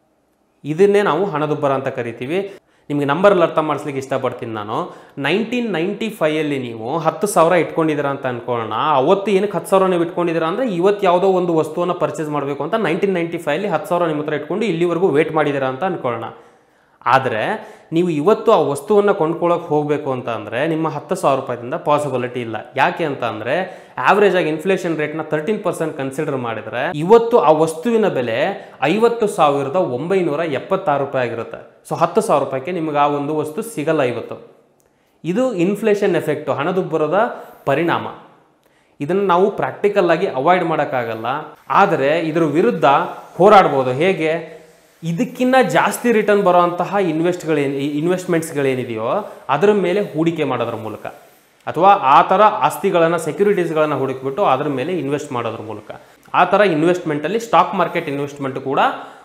ಇದನ್ನೇ ನಾವು ಹಣದುಬ್ಬರ ಅಂತ ಕರಿತೀವಿ ನಿಮಗೆ ನಂಬರಲ್ಲಿ ಅರ್ಥ ಮಾಡಿಸ್ಲಿಕ್ಕೆ ಇಷ್ಟಪಡ್ತೀನಿ ನಾನು ನೈನ್ಟೀನ್ ನೈಂಟಿ ಫೈಯಲ್ಲಿ ನೀವು ಹತ್ತು ಸಾವಿರ ಇಟ್ಕೊಂಡಿದ್ದೀರಾ ಅಂತ ಅನ್ಕೊಳ್ಳೋಣ ಅವತ್ತು ಏನಕ್ಕೆ ಹತ್ತು ಸಾವಿರ ನೀವು ಇಟ್ಕೊಂಡಿದ್ದೀರಾ ಅಂದರೆ ಇವತ್ತು ಯಾವುದೋ ಒಂದು ವಸ್ತುವನ್ನು ಪರ್ಚೇಸ್ ಮಾಡಬೇಕು ಅಂತ ನೈನ್ಟೀನ್ ನೈಂಟಿ ಫೈವಲ್ಲಿ ಹತ್ತು ಸಾವಿರ ನಿಮ್ಮ ಹತ್ರ ಇಟ್ಕೊಂಡು ಇಲ್ಲಿವರೆಗೂ ವೇಟ್ ಮಾಡಿದ್ದೀರಾ ಅಂತ ಅನ್ಕೊಳ್ಳೋಣ ಆದರೆ ನೀವು ಇವತ್ತು ಆ ವಸ್ತುವನ್ನು ಕೊಂಡ್ಕೊಳ್ಳೋಕೆ ಹೋಗಬೇಕು ಅಂತ ಅಂದರೆ ನಿಮ್ಮ ಹತ್ತು ಸಾವಿರ ರೂಪಾಯಿದಿಂದ ಪಾಸಿಬಿಲಿಟಿ ಇಲ್ಲ ಯಾಕೆ ಅಂತ ಅಂದರೆ ಆವ್ರೇಜ್ ಆಗಿ ಇನ್ಫ್ಲೇಷನ್ ರೇಟ್ನ ತರ್ಟೀನ್ ಪರ್ಸೆಂಟ್ ಕನ್ಸಿಡರ್ ಮಾಡಿದರೆ ಇವತ್ತು ಆ ವಸ್ತುವಿನ ಬೆಲೆ ಐವತ್ತು ಸಾವಿರದ ಒಂಬೈನೂರ ಎಪ್ಪತ್ತಾರು ರೂಪಾಯಿ ಆಗಿರುತ್ತೆ ಸೊ ಹತ್ತು ಸಾವಿರ ರೂಪಾಯಿಗೆ ನಿಮಗೆ ಆ ಒಂದು ವಸ್ತು ಸಿಗಲ್ಲ ಇವತ್ತು ಇದು ಇನ್ಫ್ಲೇಷನ್ ಎಫೆಕ್ಟು ಹಣದುಬ್ಬರದ ಪರಿಣಾಮ ಇದನ್ನು ನಾವು ಪ್ರಾಕ್ಟಿಕಲ್ ಆಗಿ ಅವಾಯ್ಡ್ ಮಾಡೋಕ್ಕಾಗಲ್ಲ ಆದರೆ ಇದರ ವಿರುದ್ಧ ಹೋರಾಡ್ಬೋದು ಹೇಗೆ ಇದಕ್ಕಿಂತ ಜಾಸ್ತಿ ರಿಟರ್ನ್ ಬರುವಂತಹ ಇನ್ವೆಸ್ಟ್ಗಳೇನು ಇನ್ವೆಸ್ಟ್ಮೆಂಟ್ಸ್ಗಳೇನಿದೆಯೋ ಅದರ ಮೇಲೆ ಹೂಡಿಕೆ ಮಾಡೋದ್ರ ಮೂಲಕ ಅಥವಾ ಆ ಥರ ಆಸ್ತಿಗಳನ್ನು ಸೆಕ್ಯೂರಿಟೀಸ್ಗಳನ್ನು ಹುಡುಕಿಬಿಟ್ಟು ಅದರ ಮೇಲೆ ಇನ್ವೆಸ್ಟ್ ಮಾಡೋದ್ರ ಮೂಲಕ ಆ ಥರ ಇನ್ವೆಸ್ಟ್ಮೆಂಟಲ್ಲಿ ಸ್ಟಾಕ್ ಮಾರ್ಕೆಟ್ ಇನ್ವೆಸ್ಟ್ಮೆಂಟ್ ಕೂಡ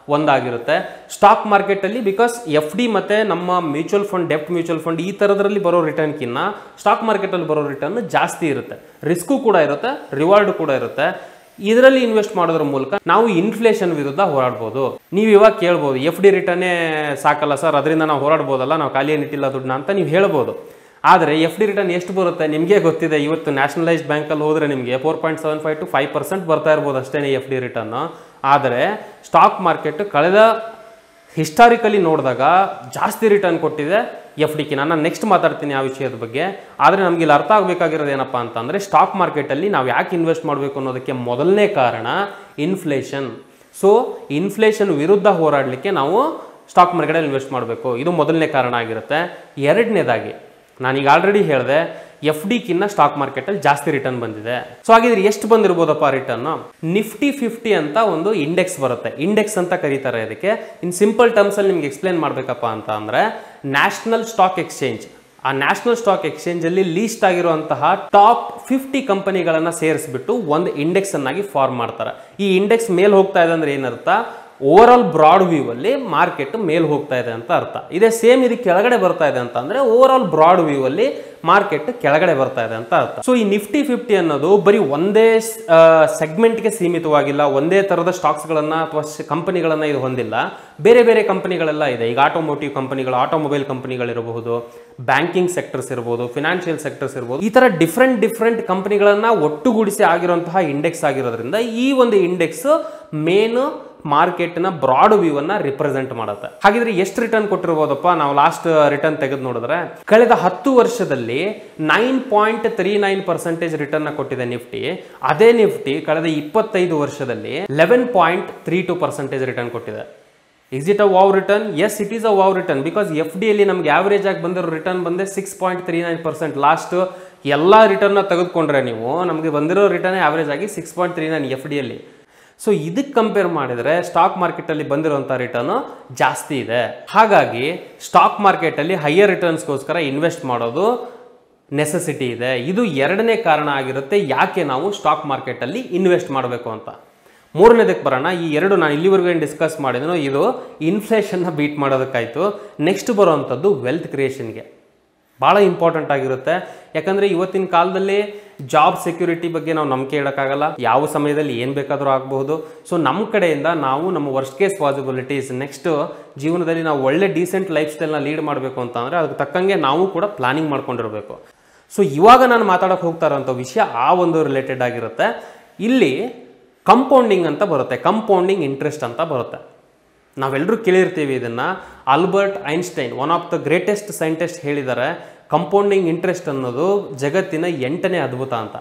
ಒಂದಾಗಿರುತ್ತೆ ಸ್ಟಾಕ್ ಮಾರ್ಕೆಟಲ್ಲಿ ಬಿಕಾಸ್ ಎಫ್ ಡಿ ಮತ್ತು ನಮ್ಮ ಮ್ಯೂಚುವಲ್ ಫಂಡ್ ಡೆಪ್ಟ್ ಮ್ಯೂಚುವಲ್ ಫಂಡ್ ಈ ಥರದ್ರಲ್ಲಿ ಬರೋ ರಿಟರ್ನ್ಕಿನ್ನ ಸ್ಟಾಕ್ ಮಾರ್ಕೆಟಲ್ಲಿ ಬರೋ ರಿಟರ್ನ್ ಜಾಸ್ತಿ ಇರುತ್ತೆ ರಿಸ್ಕು ಕೂಡ ಇರುತ್ತೆ ರಿವಾರ್ಡ್ ಕೂಡ ಇರುತ್ತೆ ಇದರಲ್ಲಿ ಇನ್ವೆಸ್ಟ್ ಮಾಡೋದ್ರ ಮೂಲಕ ನಾವು ಇನ್ಫ್ಲೇಷನ್ ವಿರುದ್ಧ ಹೋರಾಡ್ಬೋದು ನೀವು ಇವಾಗ ಕೇಳ್ಬೋದು ಎಫ್ ಡಿ ರಿಟರ್ನೇ ಸಾಕಲ್ಲ ಸರ್ ಅದರಿಂದ ನಾವು ಹೋರಾಡ್ಬೋದಲ್ಲ ನಾವು ಖಾಲಿ ಏನಿಟ್ಟಿಲ್ಲ ದುಡ್ಡನ್ನ ಅಂತ ನೀವು ಹೇಳ್ಬೋದು ಆದರೆ ಎಫ್ ಡಿ ರಿಟರ್ನ್ ಎಷ್ಟು ಬರುತ್ತೆ ನಿಮಗೆ ಗೊತ್ತಿದೆ ಇವತ್ತು ನ್ಯಾಷನಲೈಸ್ಡ್ ಬ್ಯಾಂಕಲ್ಲಿ ಹೋದರೆ ನಿಮಗೆ four point seven five to five percent ಬರ್ತಾ ಇರ್ಬೋದು ಅಷ್ಟೇ ಎಫ್ ಡಿ ರಿಟರ್ನ್ ಆದರೆ ಸ್ಟಾಕ್ ಮಾರ್ಕೆಟ್ ಕಳೆದ ಹಿಸ್ಟಾರಿಕಲಿ ನೋಡಿದಾಗ ಜಾಸ್ತಿ ರಿಟರ್ನ್ ಕೊಟ್ಟಿದೆ ಎಫ್ ಡಿಗೆ ನಾನು ನೆಕ್ಸ್ಟ್ ಮಾತಾಡ್ತೀನಿ ಆ ವಿಷಯದ ಬಗ್ಗೆ ಆದರೆ ನಮ್ಗೆ ಇಲ್ಲಿ ಅರ್ಥ ಆಗಬೇಕಾಗಿರೋದು ಏನಪ್ಪ ಅಂತಂದರೆ ಸ್ಟಾಕ್ ಮಾರ್ಕೆಟಲ್ಲಿ ನಾವು ಯಾಕೆ ಇನ್ವೆಸ್ಟ್ ಮಾಡಬೇಕು ಅನ್ನೋದಕ್ಕೆ ಮೊದಲನೇ ಕಾರಣ ಇನ್ಫ್ಲೇಷನ್ ಸೊ ಇನ್ಫ್ಲೇಷನ್ ವಿರುದ್ಧ ಹೋರಾಡಲಿಕ್ಕೆ ನಾವು ಸ್ಟಾಕ್ ಮಾರ್ಕೆಟಲ್ಲಿ ಇನ್ವೆಸ್ಟ್ ಮಾಡಬೇಕು ಇದು ಮೊದಲನೇ ಕಾರಣ ಆಗಿರುತ್ತೆ ಎರಡನೇದಾಗಿ ನಾನೀಗ ಆಲ್ರೆಡಿ ಹೇಳಿದೆ ಎಫ್ ಡಿಕ್ಕಿನ್ನ ಸ್ಟಾಕ್ ಮಾರ್ಕೆಟಲ್ಲಿ ಜಾಸ್ತಿ ರಿಟರ್ನ್ ಬಂದಿದೆ ಸೊ ಹಾಗಿದ್ರೆ ಎಷ್ಟು ಬಂದಿರ್ಬೋದಪ್ಪ ರಿಟರ್ನ್ ನಿಫ್ಟಿ ಫಿಫ್ಟಿ ಅಂತ ಒಂದು ಇಂಡೆಕ್ಸ್ ಬರುತ್ತೆ ಇಂಡೆಕ್ಸ್ ಅಂತ ಕರೀತಾರೆ ಇದಕ್ಕೆ ಇನ್ ಸಿಂಪಲ್ ಟರ್ಮ್ಸಲ್ಲಿ ನಿಮ್ಗೆ ಎಕ್ಸ್ಪ್ಲೇನ್ ಮಾಡಬೇಕಪ್ಪ ಅಂತ ಅಂದರೆ ನ್ಯಾಷನಲ್ ಸ್ಟಾಕ್ ಎಕ್ಸ್ಚೇಂಜ್ ಆ ನ್ಯಾಷನಲ್ ಸ್ಟಾಕ್ ಎಕ್ಸ್ಚೇಂಜಲ್ಲಿ ಲೀಸ್ಟ್ ಆಗಿರುವಂತಹ ಟಾಪ್ ಫಿಫ್ಟಿ ಕಂಪನಿಗಳನ್ನು ಸೇರಿಸ್ಬಿಟ್ಟು ಒಂದು ಇಂಡೆಕ್ಸ್ ಅನ್ನಾಗಿ ಫಾರ್ಮ್ ಮಾಡ್ತಾರೆ ಈ ಇಂಡೆಕ್ಸ್ ಮೇಲೆ ಹೋಗ್ತಾ ಇದೆ ಅಂದ್ರೆ ಏನರ್ಥ ಓವರ್ ಆಲ್ ಬ್ರಾಡ್ ವ್ಯೂ ಅಲ್ಲಿ ಮಾರ್ಕೆಟ್ ಮೇಲ್ ಹೋಗ್ತಾ ಇದೆ ಅಂತ ಅರ್ಥ ಇದೇ ಸೇಮ್ ಇದು ಕೆಳಗಡೆ ಬರ್ತಾ ಇದೆ ಅಂತ ಅಂದ್ರೆ ಓವರ್ ಆಲ್ ಬ್ರಾಡ್ ವ್ಯೂ ಅಲ್ಲಿ ಮಾರ್ಕೆಟ್ ಕೆಳಗಡೆ ಬರ್ತಾ ಇದೆ ಅಂತ ಅರ್ಥ ಸೊ ಈ ನಿಫ್ಟಿ ಫಿಫ್ಟಿ ಅನ್ನೋದು ಬರೀ ಒಂದೇ ಸೆಗ್ಮೆಂಟ್ಗೆ ಸೀಮಿತವಾಗಿಲ್ಲ ಒಂದೇ ತರದ ಸ್ಟಾಕ್ಸ್ಗಳನ್ನ ಅಥವಾ ಕಂಪನಿಗಳನ್ನ ಇದು ಹೊಂದಿಲ್ಲ ಬೇರೆ ಬೇರೆ ಕಂಪನಿಗಳೆಲ್ಲ ಇದೆ ಈಗ ಆಟೋಮೋಟಿವ್ ಕಂಪನಿಗಳು ಆಟೋಮೊಬೈಲ್ ಕಂಪನಿಗಳಿರಬಹುದು ಬ್ಯಾಂಕಿಂಗ್ ಸೆಕ್ಟರ್ಸ್ ಇರ್ಬೋದು ಫಿನಾನ್ಷಿಯಲ್ ಸೆಕ್ಟರ್ಸ್ ಇರ್ಬೋದು ಈ ತರ ಡಿಫ್ರೆಂಟ್ ಡಿಫ್ರೆಂಟ್ ಕಂಪನಿಗಳನ್ನ ಒಟ್ಟುಗೂಡಿಸಿ ಆಗಿರುವಂತಹ ಇಂಡೆಕ್ಸ್ ಆಗಿರೋದ್ರಿಂದ ಈ ಒಂದು ಇಂಡೆಕ್ಸ್ ಮೇನ್ ಮಾರ್ಕೆಟ್ನ ಬ್ರಾಡ್ ವ್ಯೂ ಅನ್ನ ರಿಪ್ರೆಸೆಂಟ್ ಮಾಡುತ್ತೆ ಹಾಗಿದ್ರೆ ಎಷ್ಟು ರಿಟರ್ನ್ ಕೊಟ್ಟಿರ್ಬೋದಪ್ಪ ನಾವು ಲಾಸ್ಟ್ ರಿಟರ್ನ್ ತೆಗೆದು ನೋಡಿದ್ರೆ ಕಳೆದ ಹತ್ತು ವರ್ಷದಲ್ಲಿ nine point three nine percentage return ಕೊಟ್ಟಿದೆ ನಿಫ್ಟಿ ಅದೇ ನಿಫ್ಟಿ ಕಳೆದ ಇಪ್ಪತ್ತೈದು ವರ್ಷದಲ್ಲಿ eleven point three two percentage return ಕೊಟ್ಟಿದೆ is it a wow return yes it is a wow return because F D ಅಲ್ಲಿ ನಮ್ಗೆ ಆವರೇಜ್ ಆಗಿ ಬಂದಿರೋ ರಿಟರ್ನ್ ಬಂದೆ six point three nine percent last ಎಲ್ಲ ರಿಟರ್ನ್ ತೆಗೆದುಕೊಂಡ್ರೆ ನೀವು ನಮಗೆ ಬಂದಿರೋ ರಿಟರ್ನ್ ಆವರೇಜ್ ಆಗಿ six point three nine F D ಅಲ್ಲಿ ಸೊ ಇದಕ್ಕೆ ಕಂಪೇರ್ ಮಾಡಿದರೆ ಸ್ಟಾಕ್ ಮಾರ್ಕೆಟಲ್ಲಿ ಬಂದಿರುವಂಥ ರಿಟರ್ನ್ ಜಾಸ್ತಿ ಇದೆ ಹಾಗಾಗಿ ಸ್ಟಾಕ್ ಮಾರ್ಕೆಟಲ್ಲಿ ಹೈಯರ್ ರಿಟರ್ನ್ಸ್ಗೋಸ್ಕರ ಇನ್ವೆಸ್ಟ್ ಮಾಡೋದು ನೆಸೆಸಿಟಿ ಇದೆ ಇದು ಎರಡನೇ ಕಾರಣ ಆಗಿರುತ್ತೆ ಯಾಕೆ ನಾವು ಸ್ಟಾಕ್ ಮಾರ್ಕೆಟಲ್ಲಿ ಇನ್ವೆಸ್ಟ್ ಮಾಡಬೇಕು ಅಂತ ಮೂರನೇದಕ್ಕೆ ಬರೋಣ ಈ ಎರಡು ನಾನು ಇಲ್ಲಿವರೆಗೂ ಏನು ಡಿಸ್ಕಸ್ ಮಾಡಿದನೋ ಇದು ಇನ್ಫ್ಲೇಷನ್ನ ಬೀಟ್ ಮಾಡೋದಕ್ಕಾಯಿತು ನೆಕ್ಸ್ಟ್ ಬರುವಂಥದ್ದು ವೆಲ್ತ್ ಕ್ರಿಯೇಷನ್ಗೆ ಭಾಳ ಇಂಪಾರ್ಟೆಂಟ್ ಆಗಿರುತ್ತೆ ಯಾಕಂದರೆ ಇವತ್ತಿನ ಕಾಲದಲ್ಲಿ ಜಾಬ್ ಸೆಕ್ಯೂರಿಟಿ ಬಗ್ಗೆ ನಾವು ನಂಬಿಕೆ ಇಡೋಕ್ಕಾಗಲ್ಲ ಯಾವ ಸಮಯದಲ್ಲಿ ಏನು ಬೇಕಾದರೂ ಆಗಬಹುದು ಸೊ ನಮ್ಮ ಕಡೆಯಿಂದ ನಾವು ನಮ್ಮ ವರ್ಸ್ಟ್ ಕೇಸ್ ಪಾಸಿಬಿಲಿಟೀಸ್ ನೆಕ್ಸ್ಟ್ ಜೀವನದಲ್ಲಿ ನಾವು ಒಳ್ಳೆ ಡೀಸೆಂಟ್ ಲೈಫ್ ಸ್ಟೈಲ್ನ ಲೀಡ್ ಮಾಡಬೇಕು ಅಂತ ಅಂದರೆ ಅದಕ್ಕೆ ತಕ್ಕಂಗೆ ನಾವು ಕೂಡ ಪ್ಲಾನಿಂಗ್ ಮಾಡ್ಕೊಂಡಿರಬೇಕು ಸೊ ಇವಾಗ ನಾನು ಮಾತಾಡೋಕೆ ಹೋಗ್ತಾ ಇರೋಂಥ ವಿಷಯ ಆ ಒಂದು ರಿಲೇಟೆಡ್ ಆಗಿರುತ್ತೆ ಇಲ್ಲಿ ಕಂಪೌಂಡಿಂಗ್ ಅಂತ ಬರುತ್ತೆ ಕಂಪೌಂಡಿಂಗ್ ಇಂಟ್ರೆಸ್ಟ್ ಅಂತ ಬರುತ್ತೆ ನಾವೆಲ್ಲರೂ ಕೇಳಿರ್ತೀವಿ ಇದನ್ನು Albert Einstein one of the greatest scientist ಹೇಳಿದ್ದಾರೆ ಕಂಪೌಂಡಿಂಗ್ ಇಂಟ್ರೆಸ್ಟ್ ಅನ್ನೋದು ಜಗತ್ತಿನ ಎಂಟನೇ ಅದ್ಭುತ ಅಂತ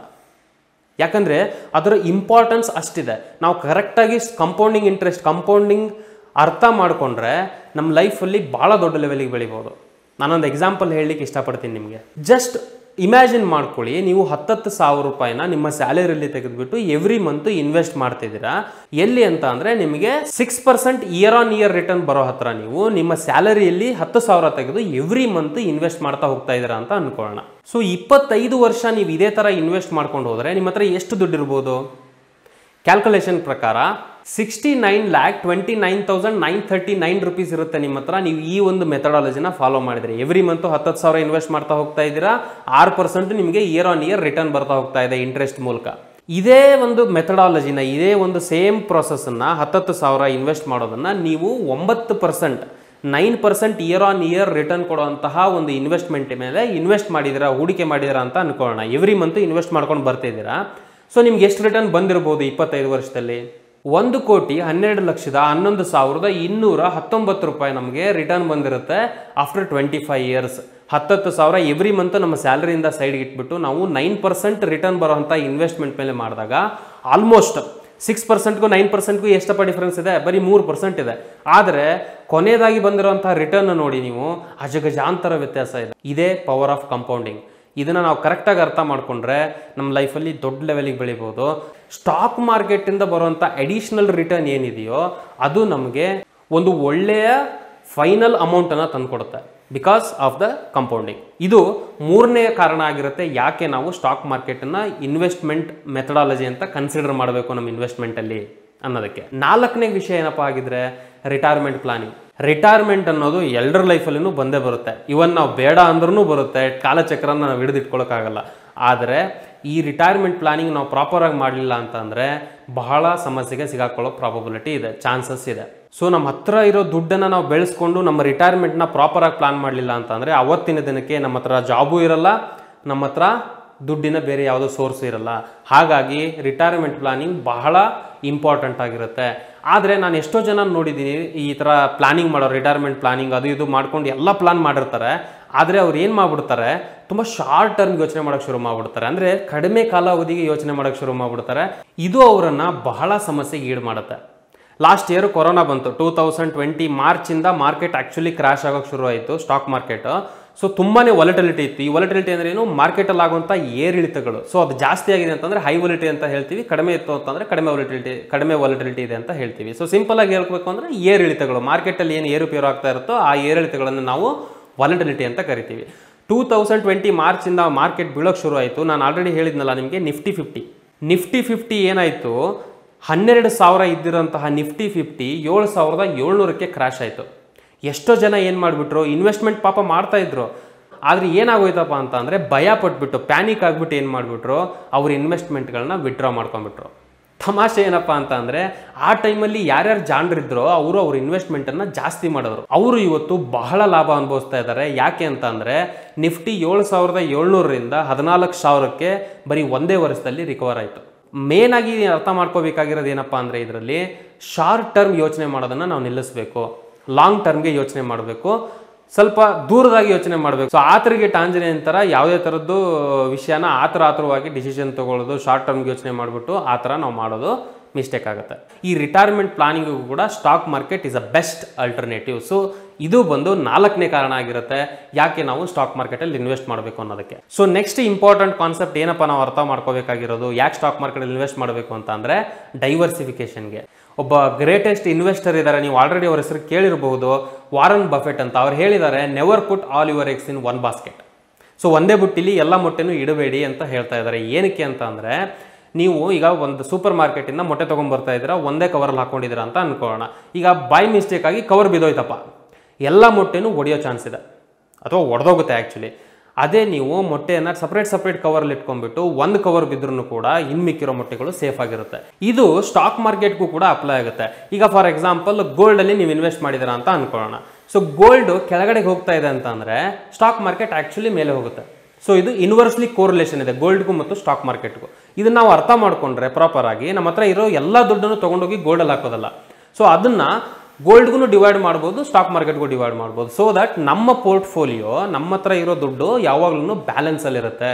ಯಾಕಂದರೆ ಅದರ ಇಂಪಾರ್ಟೆನ್ಸ್ ಅಷ್ಟಿದೆ ನಾವು ಕರೆಕ್ಟಾಗಿ ಕಂಪೌಂಡಿಂಗ್ ಇಂಟ್ರೆಸ್ಟ್ ಕಂಪೌಂಡಿಂಗ್ ಅರ್ಥ ಮಾಡಿಕೊಂಡ್ರೆ ನಮ್ಮ ಲೈಫಲ್ಲಿ ಭಾಳ ದೊಡ್ಡ ಲೆವೆಲಿಗೆ ಬೆಳಿಬೋದು ನಾನೊಂದು ಎಕ್ಸಾಂಪಲ್ ಹೇಳಲಿಕ್ಕೆ ಇಷ್ಟಪಡ್ತೀನಿ ನಿಮಗೆ ಜಸ್ಟ್ ಇಮ್ಯಾಜಿನ್ ಮಾಡ್ಕೊಳ್ಳಿ ನೀವು ಹತ್ತತ್ತು ಸಾವಿರ ರೂಪಾಯಿನ ನಿಮ್ಮ ಸ್ಯಾಲರಿಯಲ್ಲಿ ತೆಗೆದುಬಿಟ್ಟು ಎವ್ರಿ ಮಂತ್ ಇನ್ವೆಸ್ಟ್ ಮಾಡ್ತಿದ್ದೀರಾ ಎಲ್ಲಿ ಅಂತ ಅಂದರೆ ನಿಮಗೆ six percent year on year return ಬರೋ ಹತ್ರ ನೀವು ನಿಮ್ಮ ಸ್ಯಾಲರಿಯಲ್ಲಿ ಹತ್ತು ಸಾವಿರ ತೆಗೆದು ಎವ್ರಿ ಮಂತ್ ಇನ್ವೆಸ್ಟ್ ಮಾಡ್ತಾ ಹೋಗ್ತಾ ಇದ್ದೀರಾ ಅಂತ ಅನ್ಕೊಳ್ಳೋಣ ಸೊ ಇಪ್ಪತ್ತೈದು ವರ್ಷ ನೀವು ಇದೇ ಥರ ಇನ್ವೆಸ್ಟ್ ಮಾಡ್ಕೊಂಡು ಹೋದರೆ ನಿಮ್ಮ ಹತ್ರ ಎಷ್ಟು ದುಡ್ಡು ಇರ್ಬೋದು ಕ್ಯಾಲ್ಕುಲೇಷನ್ ಪ್ರಕಾರ sixty nine lakh twenty nine thousand nine thirty nine rupees ಇರುತ್ತೆ ನಿಮ್ಮ ಹತ್ರ ನೀವು ಈ ಒಂದು ಮೆಥಡಾಲಜಿನ ಫಾಲೋ ಮಾಡಿದ್ರೆ ಎವ್ರಿ ಮಂತ್ ಹತ್ತತ್ತು ಸಾವಿರ ಇನ್ವೆಸ್ಟ್ ಮಾಡ್ತಾ ಹೋಗ್ತಾ ಇದ್ದೀರಾ ಆರು ಪರ್ಸೆಂಟ್ ನಿಮಗೆ ಇಯರ್ ಆನ್ ಇಯರ್ ರಿಟರ್ನ್ ಬರ್ತಾ ಹೋಗ್ತಾ ಇದೆ ಇಂಟ್ರೆಸ್ಟ್ ಮೂಲಕ ಇದೇ ಒಂದು ಮೆಥಡಾಲಜಿನ ಇದೇ ಒಂದು ಸೇಮ್ ಪ್ರಾಸೆಸ್ಸನ್ನು ಹತ್ತತ್ತು ಸಾವಿರ ಇನ್ವೆಸ್ಟ್ ಮಾಡೋದನ್ನು ನೀವು ಒಂಬತ್ತು percent nine percent year on year return ಕೊಡುವಂತಹ ಒಂದು ಇನ್ವೆಸ್ಟ್ಮೆಂಟ್ ಮೇಲೆ ಇನ್ವೆಸ್ಟ್ ಮಾಡಿದಿರಾ ಹೂಡಿಕೆ ಮಾಡಿದಿರಾ ಅಂತ ಅನ್ಕೊಳ್ಳೋಣ ಎವ್ರಿ ಮಂತ್ ಇನ್ವೆಸ್ಟ್ ಮಾಡ್ಕೊಂಡು ಬರ್ತಿದ್ದೀರಾ ಸೊ ನಿಮ್ಗೆ ಎಷ್ಟು ರಿಟರ್ನ್ ಬಂದಿರ್ಬೋದು ಇಪ್ಪತ್ತೈದು ವರ್ಷದಲ್ಲಿ ಒಂದು ಕೋಟಿ ಹನ್ನೆರಡು ಲಕ್ಷದ ಹನ್ನೊಂದು ಸಾವಿರದ ಇನ್ನೂರ ಹತ್ತೊಂಬತ್ತು ರೂಪಾಯಿ ನಮಗೆ ರಿಟರ್ನ್ ಬಂದಿರುತ್ತೆ ಆಫ್ಟರ್ ಟ್ವೆಂಟಿ ಫೈವ್ ಇಯರ್ಸ್ ಹತ್ತತ್ತು ಸಾವಿರ ಎವ್ರಿ ಮಂತ್ ನಮ್ಮ ಸ್ಯಾಲರಿಯಿಂದ ಸೈಡ್ಗೆ ಇಟ್ಬಿಟ್ಟು ನಾವು ನೈನ್ ಪರ್ಸೆಂಟ್ ರಿಟರ್ನ್ ಬರೋಂಥ ಇನ್ವೆಸ್ಟ್ಮೆಂಟ್ ಮೇಲೆ ಮಾಡಿದಾಗ ಆಲ್ಮೋಸ್ಟ್ ಸಿಕ್ಸ್ ಪರ್ಸೆಂಟ್ಗೂ ನೈನ್ ಪರ್ಸೆಂಟ್ಗೂ ಎಷ್ಟಪ್ಪ ಡಿಫ್ರೆನ್ಸ್ ಇದೆ ಬರೀ ಮೂರು ಪರ್ಸೆಂಟ್ ಇದೆ ಆದರೆ ಕೊನೆಯದಾಗಿ ಬಂದಿರುವಂಥ ರಿಟರ್ನ್ ನೋಡಿ ನೀವು ಅಜಗಜಾಂತರ ವ್ಯತ್ಯಾಸ ಇದೆ ಇದೇ ಪವರ್ ಆಫ್ ಕಂಪೌಂಡಿಂಗ್ ಇದನ್ನು ನಾವು ಕರೆಕ್ಟಾಗಿ ಅರ್ಥ ಮಾಡಿಕೊಂಡ್ರೆ ನಮ್ಮ ಲೈಫಲ್ಲಿ ದೊಡ್ಡ ಲೆವೆಲಿಗೆ ಬೆಳಿಬೋದು ಸ್ಟಾಕ್ ಮಾರ್ಕೆಟಿಂದ ಬರುವಂಥ ಅಡಿಷ್ನಲ್ ರಿಟರ್ನ್ ಏನಿದೆಯೋ ಅದು ನಮಗೆ ಒಂದು ಒಳ್ಳೆಯ ಫೈನಲ್ ಅಮೌಂಟನ್ನು ತಂದುಕೊಡುತ್ತೆ ಬಿಕಾಸ್ ಆಫ್ ದ ಕಂಪೌಂಡಿಂಗ್ ಇದು ಮೂರನೇ ಕಾರಣ ಆಗಿರುತ್ತೆ ಯಾಕೆ ನಾವು ಸ್ಟಾಕ್ ಮಾರ್ಕೆಟನ್ನು ಇನ್ವೆಸ್ಟ್ಮೆಂಟ್ ಮೆಥಡಾಲಜಿ ಅಂತ ಕನ್ಸಿಡರ್ ಮಾಡಬೇಕು ನಮ್ಮ ಇನ್ವೆಸ್ಟ್ಮೆಂಟಲ್ಲಿ ಅನ್ನೋದಕ್ಕೆ ನಾಲ್ಕನೇ ವಿಷಯ ಏನಪ್ಪ ಆಗಿದ್ರೆ ರಿಟೈರ್ಮೆಂಟ್ ಪ್ಲಾನಿಂಗ್ ರಿಟೈರ್ಮೆಂಟ್ ಅನ್ನೋದು ಎಲ್ಲರ ಲೈಫಲ್ಲಿನೂ ಬಂದೇ ಬರುತ್ತೆ ಇವನ್ ನಾವು ಬೇಡ ಅಂದ್ರೂ ಬರುತ್ತೆ ಕಾಲಚಕ್ರನ ನಾವು ಹಿಡಿದಿಟ್ಕೊಳಕ್ಕಾಗಲ್ಲ ಆದರೆ ಈ ರಿಟೈರ್ಮೆಂಟ್ ಪ್ಲಾನಿಂಗ್ ನಾವು ಪ್ರಾಪರಾಗಿ ಮಾಡಲಿಲ್ಲ ಅಂತಂದರೆ ಬಹಳ ಸಮಸ್ಯೆಗೆ ಸಿಗಾಕೊಳ್ಳೋ ಪ್ರಾಬಬಿಲಿಟಿ ಇದೆ ಚಾನ್ಸಸ್ ಇದೆ ಸೊ ನಮ್ಮ ಹತ್ರ ಇರೋ ದುಡ್ಡನ್ನು ನಾವು ಬೆಳೆಸ್ಕೊಂಡು ನಮ್ಮ ರಿಟೈರ್ಮೆಂಟ್ನ ಪ್ರಾಪರಾಗಿ ಪ್ಲಾನ್ ಮಾಡಲಿಲ್ಲ ಅಂತಂದರೆ ಅವತ್ತಿನ ದಿನಕ್ಕೆ ನಮ್ಮ ಹತ್ರ ಜಾಬು ಇರಲ್ಲ ನಮ್ಮ ಹತ್ರ ದುಡ್ಡಿನ ಬೇರೆ ಯಾವುದೋ ಸೋರ್ಸ್ ಇರಲ್ಲ ಹಾಗಾಗಿ ರಿಟೈರ್ಮೆಂಟ್ ಪ್ಲಾನಿಂಗ್ ಬಹಳ ಇಂಪಾರ್ಟೆಂಟ್ ಆಗಿರುತ್ತೆ ಆದರೆ ನಾನು ಎಷ್ಟೋ ಜನ ನೋಡಿದ್ದೀನಿ ಈ ಥರ ಪ್ಲಾನಿಂಗ್ ಮಾಡೋ ರಿಟೈರ್ಮೆಂಟ್ ಪ್ಲಾನಿಂಗ್ ಅದು ಇದು ಮಾಡ್ಕೊಂಡು ಎಲ್ಲ ಪ್ಲಾನ್ ಮಾಡಿರ್ತಾರೆ ಆದರೆ ಅವ್ರು ಏನು ಮಾಡ್ಬಿಡ್ತಾರೆ ತುಂಬ ಶಾರ್ಟ್ ಟರ್ಮ್ ಯೋಚನೆ ಮಾಡೋಕ್ಕೆ ಶುರು ಮಾಡ್ಬಿಡ್ತಾರೆ ಅಂದರೆ ಕಡಿಮೆ ಕಾಲಾವಧಿಗೆ ಯೋಚನೆ ಮಾಡೋಕ್ಕೆ ಶುರು ಮಾಡ್ಬಿಡ್ತಾರೆ ಇದು ಅವರನ್ನು ಬಹಳ ಸಮಸ್ಯೆಗೆ ಈಡು ಮಾಡುತ್ತೆ ಲಾಸ್ಟ್ ಇಯರ್ ಕೊರೋನಾ ಬಂತು ಟೂ ತೌಸಂಡ್ ಟ್ವೆಂಟಿ ಮಾರ್ಚಿಂದ ಮಾರ್ಕೆಟ್ ಆ್ಯಕ್ಚುಲಿ ಕ್ರಾಶ್ ಆಗೋಕ್ಕೆ ಶುರು ಆಯಿತು ಸ್ಟಾಕ್ ಮಾರ್ಕೆಟ್ ಸೊ ತುಂಬಾ ವೊಲಟಿಲಿಟಿ ಇತ್ತು ಈ ವೊಲಟಿಲಿಟಿ ಅಂದ್ರೆ ಏನು ಮಾರ್ಕೆಟಲ್ಲಿ ಆಗುವಂಥ ಏರಿಳಿತಗಳು ಸೊ ಅದು ಜಾಸ್ತಿ ಆಗಿದೆ ಅಂತಂದರೆ ಹೈ ವೊಲಿಟಿ ಅಂತ ಹೇಳ್ತೀವಿ ಕಡಿಮೆ ಇತ್ತು ಅಂತಂದರೆ ಕಡಿಮೆ ವೊಲಟಿಲಿಟಿ ಕಡಿಮೆ ವೊಲಟಿಲಿಟಿ ಇದೆ ಅಂತ ಹೇಳ್ತೀವಿ ಸೊ ಸಿಂಪಲ್ ಆಗಿ ಹೇಳ್ಬೇಕು ಅಂದರೆ ಏರಿಳಿತಗಳು ಮಾರ್ಕೆಟಲ್ಲಿ ಏನು ಏರುಪೇರು ಆಗ್ತಾ ಇರುತ್ತೋ ಆ ಏರಿಳಿತಗಳನ್ನು ನಾವು ವಾಲಟಿಲಿಟಿ ಅಂತ ಕರಿತೀವಿ ಟೂ ತೌಸಂಡ್ ಟ್ವೆಂಟಿ ಮಾರ್ಚಿಂದ ಮಾರ್ಕೆಟ್ ಬೀಳೋಕ್ಕೆ ಶುರು ಆಯಿತು ನಾನು ಆಲ್ರೆಡಿ ಹೇಳಿದ್ನಲ್ಲ ನಿಮಗೆ ನಿಫ್ಟಿ ಫಿಫ್ಟಿ ನಿಫ್ಟಿ ಫಿಫ್ಟಿ ಏನಾಯಿತು ಹನ್ನೆರಡು ಸಾವಿರ ಇದ್ದಿರೋಂತಹ ನಿಫ್ಟಿ ಫಿಫ್ಟಿ ಏಳು ಸಾವಿರದ ಏಳ್ನೂರಕ್ಕೆ ಕ್ರ್ಯಾಶ್ ಆಯಿತು ಎಷ್ಟೋ ಜನ ಏನು ಮಾಡಿಬಿಟ್ರು ಇನ್ವೆಸ್ಟ್ಮೆಂಟ್ ಪಾಪ ಮಾಡ್ತಾ ಇದ್ರು ಆದರೆ ಏನಾಗೋಯ್ತಪ್ಪ ಅಂತ ಅಂದರೆ ಭಯ ಪಟ್ಬಿಟ್ಟು ಪ್ಯಾನಿಕ್ ಆಗಿಬಿಟ್ಟು ಏನು ಮಾಡಿಬಿಟ್ರು ಅವ್ರ ಇನ್ವೆಸ್ಟ್ಮೆಂಟ್ಗಳನ್ನ ವಿಡ್ರಾ ಮಾಡ್ಕೊಂಡ್ಬಿಟ್ರು ತಮಾಷೆ ಏನಪ್ಪ ಅಂತ ಅಂದರೆ ಆ ಟೈಮಲ್ಲಿ ಯಾರ್ಯಾರು ಜಾಣರಿದ್ರೋ ಅವರು ಅವ್ರ ಇನ್ವೆಸ್ಟ್ಮೆಂಟನ್ನು ಜಾಸ್ತಿ ಮಾಡಿದ್ರು ಅವರು ಇವತ್ತು ಬಹಳ ಲಾಭ ಅನುಭವಿಸ್ತಾ ಇದ್ದಾರೆ ಯಾಕೆ ಅಂತ ಅಂದರೆ ನಿಫ್ಟಿ ಏಳು ಸಾವಿರದ ಏಳ್ನೂರರಿಂದ ಹದಿನಾಲ್ಕು ಸಾವಿರಕ್ಕೆ ಬರೀ ಒಂದೇ ವರ್ಷದಲ್ಲಿ ರಿಕವರ್ ಆಯಿತು ಮೇನ್ ಆಗಿ ಅರ್ಥ ಮಾಡ್ಕೋಬೇಕಾಗಿರೋದು ಏನಪ್ಪ ಅಂದರೆ ಇದರಲ್ಲಿ ಶಾರ್ಟ್ ಟರ್ಮ್ ಯೋಚನೆ ಮಾಡೋದನ್ನು ನಾವು ನಿಲ್ಲಿಸಬೇಕು ಲಾಂಗ್ ಟರ್ಮ್ಗೆ ಯೋಚನೆ ಮಾಡಬೇಕು ಸ್ವಲ್ಪ ದೂರದಾಗಿ ಯೋಚನೆ ಮಾಡಬೇಕು ಸೊ ಆತರಿಗೆ ಟಾಂಜನೆ ಅಂತರ ಯಾವುದೇ ಥರದ್ದು ವಿಷಯನ ಆತರ ಆತರವಾಗಿ ಡಿಸಿಷನ್ ತಗೊಳ್ಳೋದು ಶಾರ್ಟ್ ಟರ್ಮ್ಗೆ ಯೋಚನೆ ಮಾಡಿಬಿಟ್ಟು ಆ ಥರ ನಾವು ಮಾಡೋದು ಮಿಸ್ಟೇಕ್ ಆಗುತ್ತೆ ಈ ರಿಟೈರ್ಮೆಂಟ್ ಪ್ಲಾನಿಂಗು ಕೂಡ stock market is a best alternative so ಇದು ಬಂದು ನಾಲ್ಕನೇ ಕಾರಣ ಆಗಿರುತ್ತೆ ಯಾಕೆ ನಾವು ಸ್ಟಾಕ್ ಮಾರ್ಕೆಟಲ್ಲಿ ಇನ್ವೆಸ್ಟ್ ಮಾಡಬೇಕು ಅನ್ನೋದಕ್ಕೆ ಸೊ ನೆಕ್ಸ್ಟ್ ಇಂಪಾರ್ಟೆಂಟ್ ಕಾನ್ಸೆಪ್ಟ್ ಏನಪ್ಪ ನಾವು ಅರ್ಥ ಮಾಡ್ಕೋಬೇಕಾಗಿರೋದು ಯಾಕೆ ಸ್ಟಾಕ್ ಮಾರ್ಕೆಟಲ್ಲಿ ಇನ್ವೆಸ್ಟ್ ಮಾಡಬೇಕು ಅಂತ ಅಂದರೆ ಡೈವರ್ಸಿಫಿಕೇಷನ್ಗೆ ಒಬ್ಬ ಗ್ರೇಟೆಸ್ಟ್ ಇನ್ವೆಸ್ಟರ್ ಇದ್ದಾರೆ ನೀವು ಆಲ್ರೆಡಿ ಅವ್ರ ಹೆಸರು ಕೇಳಿರಬಹುದು ವಾರನ್ ಬಫೆಟ್ ಅಂತ ಅವ್ರು ಹೇಳಿದ್ದಾರೆ never put all your eggs in one basket so ಒಂದೇ ಬುಟ್ಟಿಲಿ ಎಲ್ಲ ಮೊಟ್ಟೆನೂ ಇಡಬೇಡಿ ಅಂತ ಹೇಳ್ತಾ ಇದ್ದಾರೆ ಏನಕ್ಕೆ ಅಂತ ಅಂದರೆ ನೀವು ಈಗ ಒಂದು ಸೂಪರ್ ಮಾರ್ಕೆಟಿಂದ ಮೊಟ್ಟೆ ತೊಗೊಂಬರ್ತಾ ಇದ್ದೀರಾ ಒಂದೇ ಕವರಲ್ಲಿ ಹಾಕೊಂಡಿದ್ದೀರಾ ಅಂತ ಅನ್ಕೊಳ್ಳೋಣ ಈಗ ಬೈ ಮಿಸ್ಟೇಕ್ ಆಗಿ ಕವರ್ ಬಿದ್ದೋಯ್ತಪ್ಪ ಎಲ್ಲ ಮೊಟ್ಟೆನೂ ಒಡೆಯೋ ಚಾನ್ಸ್ ಇದೆ ಅಥವಾ ಒಡೆದೋಗುತ್ತೆ ಆ್ಯಕ್ಚುಲಿ ಅದೇ ನೀವು ಮೊಟ್ಟೆಯನ್ನು ಸಪ್ರೇಟ್ ಸಪ್ರೇಟ್ ಕವರಲ್ಲಿ ಇಟ್ಕೊಂಡ್ಬಿಟ್ಟು ಒಂದು ಕವರ್ ಬಿದ್ರೂ ಕೂಡ ಇನ್ನು ಮಿಕ್ಕಿರೋ ಮೊಟ್ಟೆಗಳು ಸೇಫ್ ಆಗಿರುತ್ತೆ ಇದು ಸ್ಟಾಕ್ ಮಾರ್ಕೆಟ್ಗೂ ಕೂಡ ಅಪ್ಲೈ ಆಗುತ್ತೆ ಈಗ ಫಾರ್ ಎಕ್ಸಾಂಪಲ್ ಗೋಲ್ಡಲ್ಲಿ ನೀವು ಇನ್ವೆಸ್ಟ್ ಮಾಡಿದ್ದೀರಾ ಅಂತ ಅನ್ಕೊಳ್ಳೋಣ ಸೊ ಗೋಲ್ಡ್ ಕೆಳಗಡೆ ಹೋಗ್ತಾ ಇದೆ ಅಂತ ಅಂದರೆ ಸ್ಟಾಕ್ ಮಾರ್ಕೆಟ್ ಆ್ಯಕ್ಚುಲಿ ಮೇಲೆ ಹೋಗುತ್ತೆ ಸೊ ಇದು ಇನ್ವರ್ಸ್ಲಿ ಕೋರಿಲೇಷನ್ ಇದೆ ಗೋಲ್ಡ್ಗೂ ಮತ್ತು ಸ್ಟಾಕ್ ಮಾರ್ಕೆಟ್ಗೂ ಇದನ್ನ ನಾವು ಅರ್ಥ ಮಾಡ್ಕೊಂಡ್ರೆ ಪ್ರಾಪರ್ ಆಗಿ ನಮ್ಮ ಹತ್ರ ಇರೋ ಎಲ್ಲ ದುಡ್ಡನ್ನು ತೊಗೊಂಡೋಗಿ ಗೋಲ್ಡಲ್ಲಿ ಹಾಕೋದಲ್ಲ ಸೊ ಅದನ್ನ ಗೋಲ್ಡ್ಗೂ ಡಿವೈಡ್ ಮಾಡ್ಬೋದು ಸ್ಟಾಕ್ ಮಾರ್ಕೆಟ್ಗೂ ಡಿವೈಡ್ ಮಾಡ್ಬೋದು ಸೊ ದಟ್ ನಮ್ಮ ಪೋರ್ಟ್ಫೋಲಿಯೋ ನಮ್ಮ ಹತ್ರ ಇರೋ ದುಡ್ಡು ಯಾವಾಗಲೂ ಬ್ಯಾಲೆನ್ಸಲ್ಲಿರುತ್ತೆ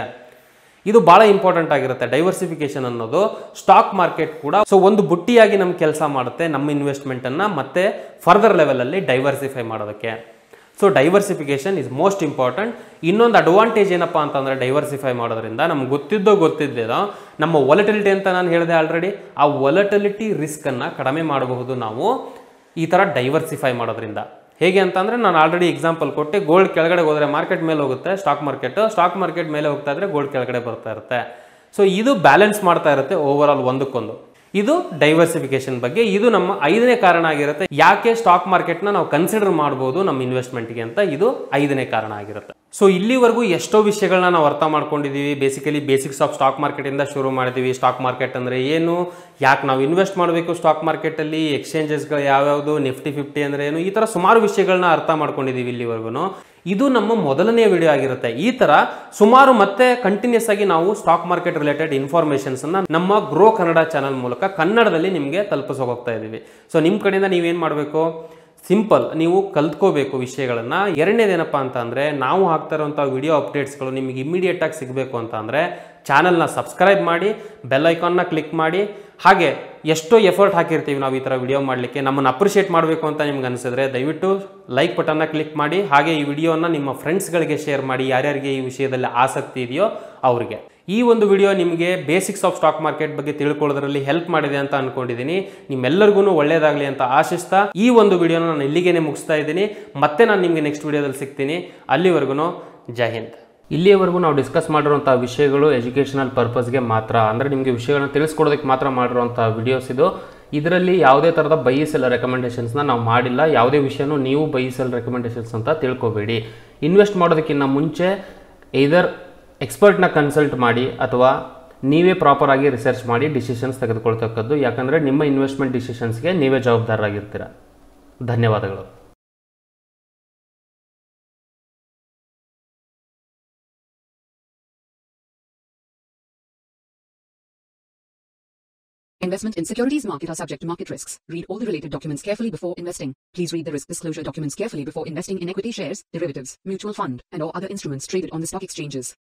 ಇದು ಭಾಳ ಇಂಪಾರ್ಟೆಂಟ್ ಆಗಿರುತ್ತೆ ಡೈವರ್ಸಿಫಿಕೇಶನ್ ಅನ್ನೋದು ಸ್ಟಾಕ್ ಮಾರ್ಕೆಟ್ ಕೂಡ ಸೊ ಒಂದು ಬುಟ್ಟಿಯಾಗಿ ನಮ್ಮ ಕೆಲಸ ಮಾಡುತ್ತೆ ನಮ್ಮ ಇನ್ವೆಸ್ಟ್ಮೆಂಟನ್ನು ಮತ್ತೆ ಫರ್ದರ್ ಲೆವೆಲಲ್ಲಿ ಡೈವರ್ಸಿಫೈ ಮಾಡೋದಕ್ಕೆ so diversification is most important ಇನ್ನೊಂದು ಅಡ್ವಾಂಟೇಜ್ ಏನಪ್ಪ ಅಂತಂದರೆ ಡೈವರ್ಸಿಫೈ ಮಾಡೋದ್ರಿಂದ ನಮ್ಗೆ ಗೊತ್ತಿದ್ದೋ ಗೊತ್ತಿದ್ದೇನೋ ನಮ್ಮ ಒಲಟಿಲಿಟಿ ಅಂತ ನಾನು ಹೇಳಿದೆ ಆಲ್ರೆಡಿ ಆ ಒಲಟಿಲಿಟಿ ರಿಸ್ಕನ್ನು ಕಡಿಮೆ ಮಾಡಬಹುದು ನಾವು ಈ ಥರ ಡೈವರ್ಸಿಫೈ ಮಾಡೋದ್ರಿಂದ ಹೇಗೆ ಅಂತಂದರೆ ನಾನು ಆಲ್ರೆಡಿ ಎಕ್ಸಾಂಪಲ್ ಕೊಟ್ಟೆ ಗೋಲ್ಡ್ ಕೆಳಗಡೆ ಹೋದರೆ ಮಾರ್ಕೆಟ್ ಮೇಲೆ ಹೋಗುತ್ತೆ ಸ್ಟಾಕ್ ಮಾರ್ಕೆಟ್ ಸ್ಟಾಕ್ ಮಾರ್ಕೆಟ್ ಮೇಲೆ ಹೋಗ್ತಾ ಇದ್ರೆ ಗೋಲ್ಡ್ ಕೆಳಗಡೆ ಬರ್ತಾ ಇರುತ್ತೆ ಸೊ ಇದು ಬ್ಯಾಲೆನ್ಸ್ ಮಾಡ್ತಾ ಇರುತ್ತೆ ಓವರ್ ಆಲ್ ಒಂದಕ್ಕೊಂದು ಇದು ಡೈವರ್ಸಿಫಿಕೇಶನ್ ಬಗ್ಗೆ ಇದು ನಮ್ಮ ಐದನೇ ಕಾರಣ ಆಗಿರುತ್ತೆ ಯಾಕೆ ಸ್ಟಾಕ್ ಮಾರ್ಕೆಟ್ನ ನಾವು ಕನ್ಸಿಡರ್ ಮಾಡ್ಬೋದು ನಮ್ಮ ಇನ್ವೆಸ್ಟ್ಮೆಂಟ್ಗೆ ಅಂತ ಇದು ಐದನೇ ಕಾರಣ ಆಗಿರುತ್ತೆ ಸೊ ಇಲ್ಲಿವರೆಗೂ ಎಷ್ಟೋ ವಿಷಯಗಳನ್ನ ನಾವು ಅರ್ಥ ಮಾಡ್ಕೊಂಡಿದ್ದೀವಿ ಬೇಸಿಕಲಿ ಬೇಸಿಕ್ಸ್ ಆಫ್ ಸ್ಟಾಕ್ ಮಾರ್ಕೆಟಿಂದ ಶುರು ಮಾಡಿದ್ದೀವಿ ಸ್ಟಾಕ್ ಮಾರ್ಕೆಟ್ ಅಂದರೆ ಏನು ಯಾಕೆ ನಾವು ಇನ್ವೆಸ್ಟ್ ಮಾಡಬೇಕು ಸ್ಟಾಕ್ ಮಾರ್ಕೆಟಲ್ಲಿ ಎಕ್ಸ್ಚೇಂಜಸ್ಗಳು ಯಾವ್ಯಾವುದು ನಿಫ್ಟಿ ಫಿಫ್ಟಿ ಅಂದರೆ ಏನು ಈ ಥರ ಸುಮಾರು ವಿಷಯಗಳನ್ನ ಅರ್ಥ ಮಾಡ್ಕೊಂಡಿದ್ದೀವಿ ಇಲ್ಲಿವರೆಗೂ ಇದು ನಮ್ಮ ಮೊದಲನೇ ವಿಡಿಯೋ ಆಗಿರುತ್ತೆ ಈ ತರ ಸುಮಾರು ಮತ್ತೆ ಕಂಟಿನ್ಯೂಸ್ ಆಗಿ ನಾವು ಸ್ಟಾಕ್ ಮಾರ್ಕೆಟ್ ರಿಲೇಟೆಡ್ ಇನ್ಫಾರ್ಮೇಷನ್ಸ್ ಅನ್ನ ನಮ್ಮ ಗ್ರೋ ಕನ್ನಡ ಚಾನಲ್ ಮೂಲಕ ಕನ್ನಡದಲ್ಲಿ ನಿಮಗೆ ತಲುಪಿಸೋಕೆ ಹೋಗ್ತಾ ಇದ್ದೀವಿ ಸೊ ನಿಮ್ಮ ಕಡೆಯಿಂದ ನೀವೇನು ಮಾಡಬೇಕು ಸಿಂಪಲ್ ನೀವು ಕಲ್ತ್ಕೋಬೇಕು ವಿಷಯಗಳನ್ನ ಎರಡನೇದೇನಪ್ಪ ಅಂತ ಅಂದರೆ ನಾವು ಹಾಕ್ತಾ ಇರುವಂಥ ವಿಡಿಯೋ ಅಪ್ಡೇಟ್ಸ್ಗಳು ನಿಮಗೆ ಇಮಿಡಿಯೇಟ್ ಆಗಿ ಸಿಗಬೇಕು ಅಂತ ಅಂದರೆ ಚಾನಲ್ನ ಸಬ್ಸ್ಕ್ರೈಬ್ ಮಾಡಿ ಬೆಲ್ ಐಕಾನ್ನ ಕ್ಲಿಕ್ ಮಾಡಿ ಹಾಗೆ ಎಷ್ಟೋ ಎಫರ್ಟ್ ಹಾಕಿರ್ತೀವಿ ನಾವು ಈ ಥರ ವಿಡಿಯೋ ಮಾಡಲಿಕ್ಕೆ ನಮ್ಮನ್ನು ಅಪ್ರಿಷಿಯೇಟ್ ಮಾಡಬೇಕು ಅಂತ ನಿಮ್ಗೆ ಅನಿಸಿದ್ರೆ ದಯವಿಟ್ಟು ಲೈಕ್ ಬಟನ್ನ ಕ್ಲಿಕ್ ಮಾಡಿ ಹಾಗೆ ಈ ವಿಡಿಯೋನ ನಿಮ್ಮ ಫ್ರೆಂಡ್ಸ್ಗಳಿಗೆ ಶೇರ್ ಮಾಡಿ ಯಾರ್ಯಾರಿಗೆ ಈ ವಿಷಯದಲ್ಲಿ ಆಸಕ್ತಿ ಇದೆಯೋ ಅವರಿಗೆ ಈ ಒಂದು ವಿಡಿಯೋ ನಿಮಗೆ ಬೇಸಿಕ್ಸ್ ಆಫ್ ಸ್ಟಾಕ್ ಮಾರ್ಕೆಟ್ ಬಗ್ಗೆ ತಿಳ್ಕೊಳ್ಳೋದ್ರಲ್ಲಿ ಹೆಲ್ಪ್ ಮಾಡಿದೆ ಅಂತ ಅನ್ಕೊಂಡಿದ್ದೀನಿ ನಿಮ್ಮೆಲ್ಲರಿಗೂ ಒಳ್ಳೇದಾಗಲಿ ಅಂತ ಆಶಿಸ್ತಾ ಈ ಒಂದು ವಿಡಿಯೋನ ನಾನು ಇಲ್ಲಿಗೇನೆ ಮುಗಿಸ್ತಾ ಇದ್ದೀನಿ ಮತ್ತೆ ನಾನು ನಿಮಗೆ ನೆಕ್ಸ್ಟ್ ವಿಡಿಯೋದಲ್ಲಿ ಸಿಗ್ತೀನಿ ಅಲ್ಲಿವರೆಗೂ ಜೈ ಹಿಂದ್ ಇಲ್ಲಿಯವರೆಗೂ ನಾವು ಡಿಸ್ಕಸ್ ಮಾಡಿರುವಂಥ ವಿಷಯಗಳು ಎಜುಕೇಷನಲ್ ಪರ್ಪಸ್ಗೆ ಮಾತ್ರ ಅಂದರೆ ನಿಮಗೆ ವಿಷಯಗಳನ್ನ ತಿಳಿಸ್ಕೊಡೋದಕ್ಕೆ ಮಾತ್ರ ಮಾಡಿರುವಂಥ ವಿಡಿಯೋಸ್ ಇದು ಇದರಲ್ಲಿ ಯಾವುದೇ ಥರದ ಬೈ ಸೆಲ್ ರೆಕಮೆಂಡೇಷನ್ಸ್ನ ನಾವು ಮಾಡಿಲ್ಲ ಯಾವುದೇ ವಿಷಯನೂ ನೀವು ಬೈ ಸೆಲ್ ರೆಕಮೆಂಡೇಷನ್ಸ್ ಅಂತ ತಿಳ್ಕೊಬೇಡಿ ಇನ್ವೆಸ್ಟ್ ಮಾಡೋದಕ್ಕಿಂತ ಮುಂಚೆ ಇದರ್ ಎಕ್ಸ್ಪರ್ಟ್ನ ಕನ್ಸಲ್ಟ್ ಮಾಡಿ ಅಥವಾ ನೀವೇ ಪ್ರಾಪರಾಗಿ ರಿಸರ್ಚ್ ಮಾಡಿ ಡಿಸಿಷನ್ಸ್ ತೆಗೆದುಕೊಳ್ತಕ್ಕದ್ದು ಯಾಕಂದರೆ ನಿಮ್ಮ ಇನ್ವೆಸ್ಟ್ಮೆಂಟ್ ಡಿಸಿಷನ್ಸ್ಗೆ ನೀವೇ ಜವಾಬ್ದಾರರಾಗಿರ್ತೀರ ಧನ್ಯವಾದಗಳು Investment in securities market are subject to market risks. Read all the related documents carefully before investing. Please read the risk disclosure documents carefully before investing in equity shares, derivatives, mutual fund, and or other instruments traded on the stock exchanges.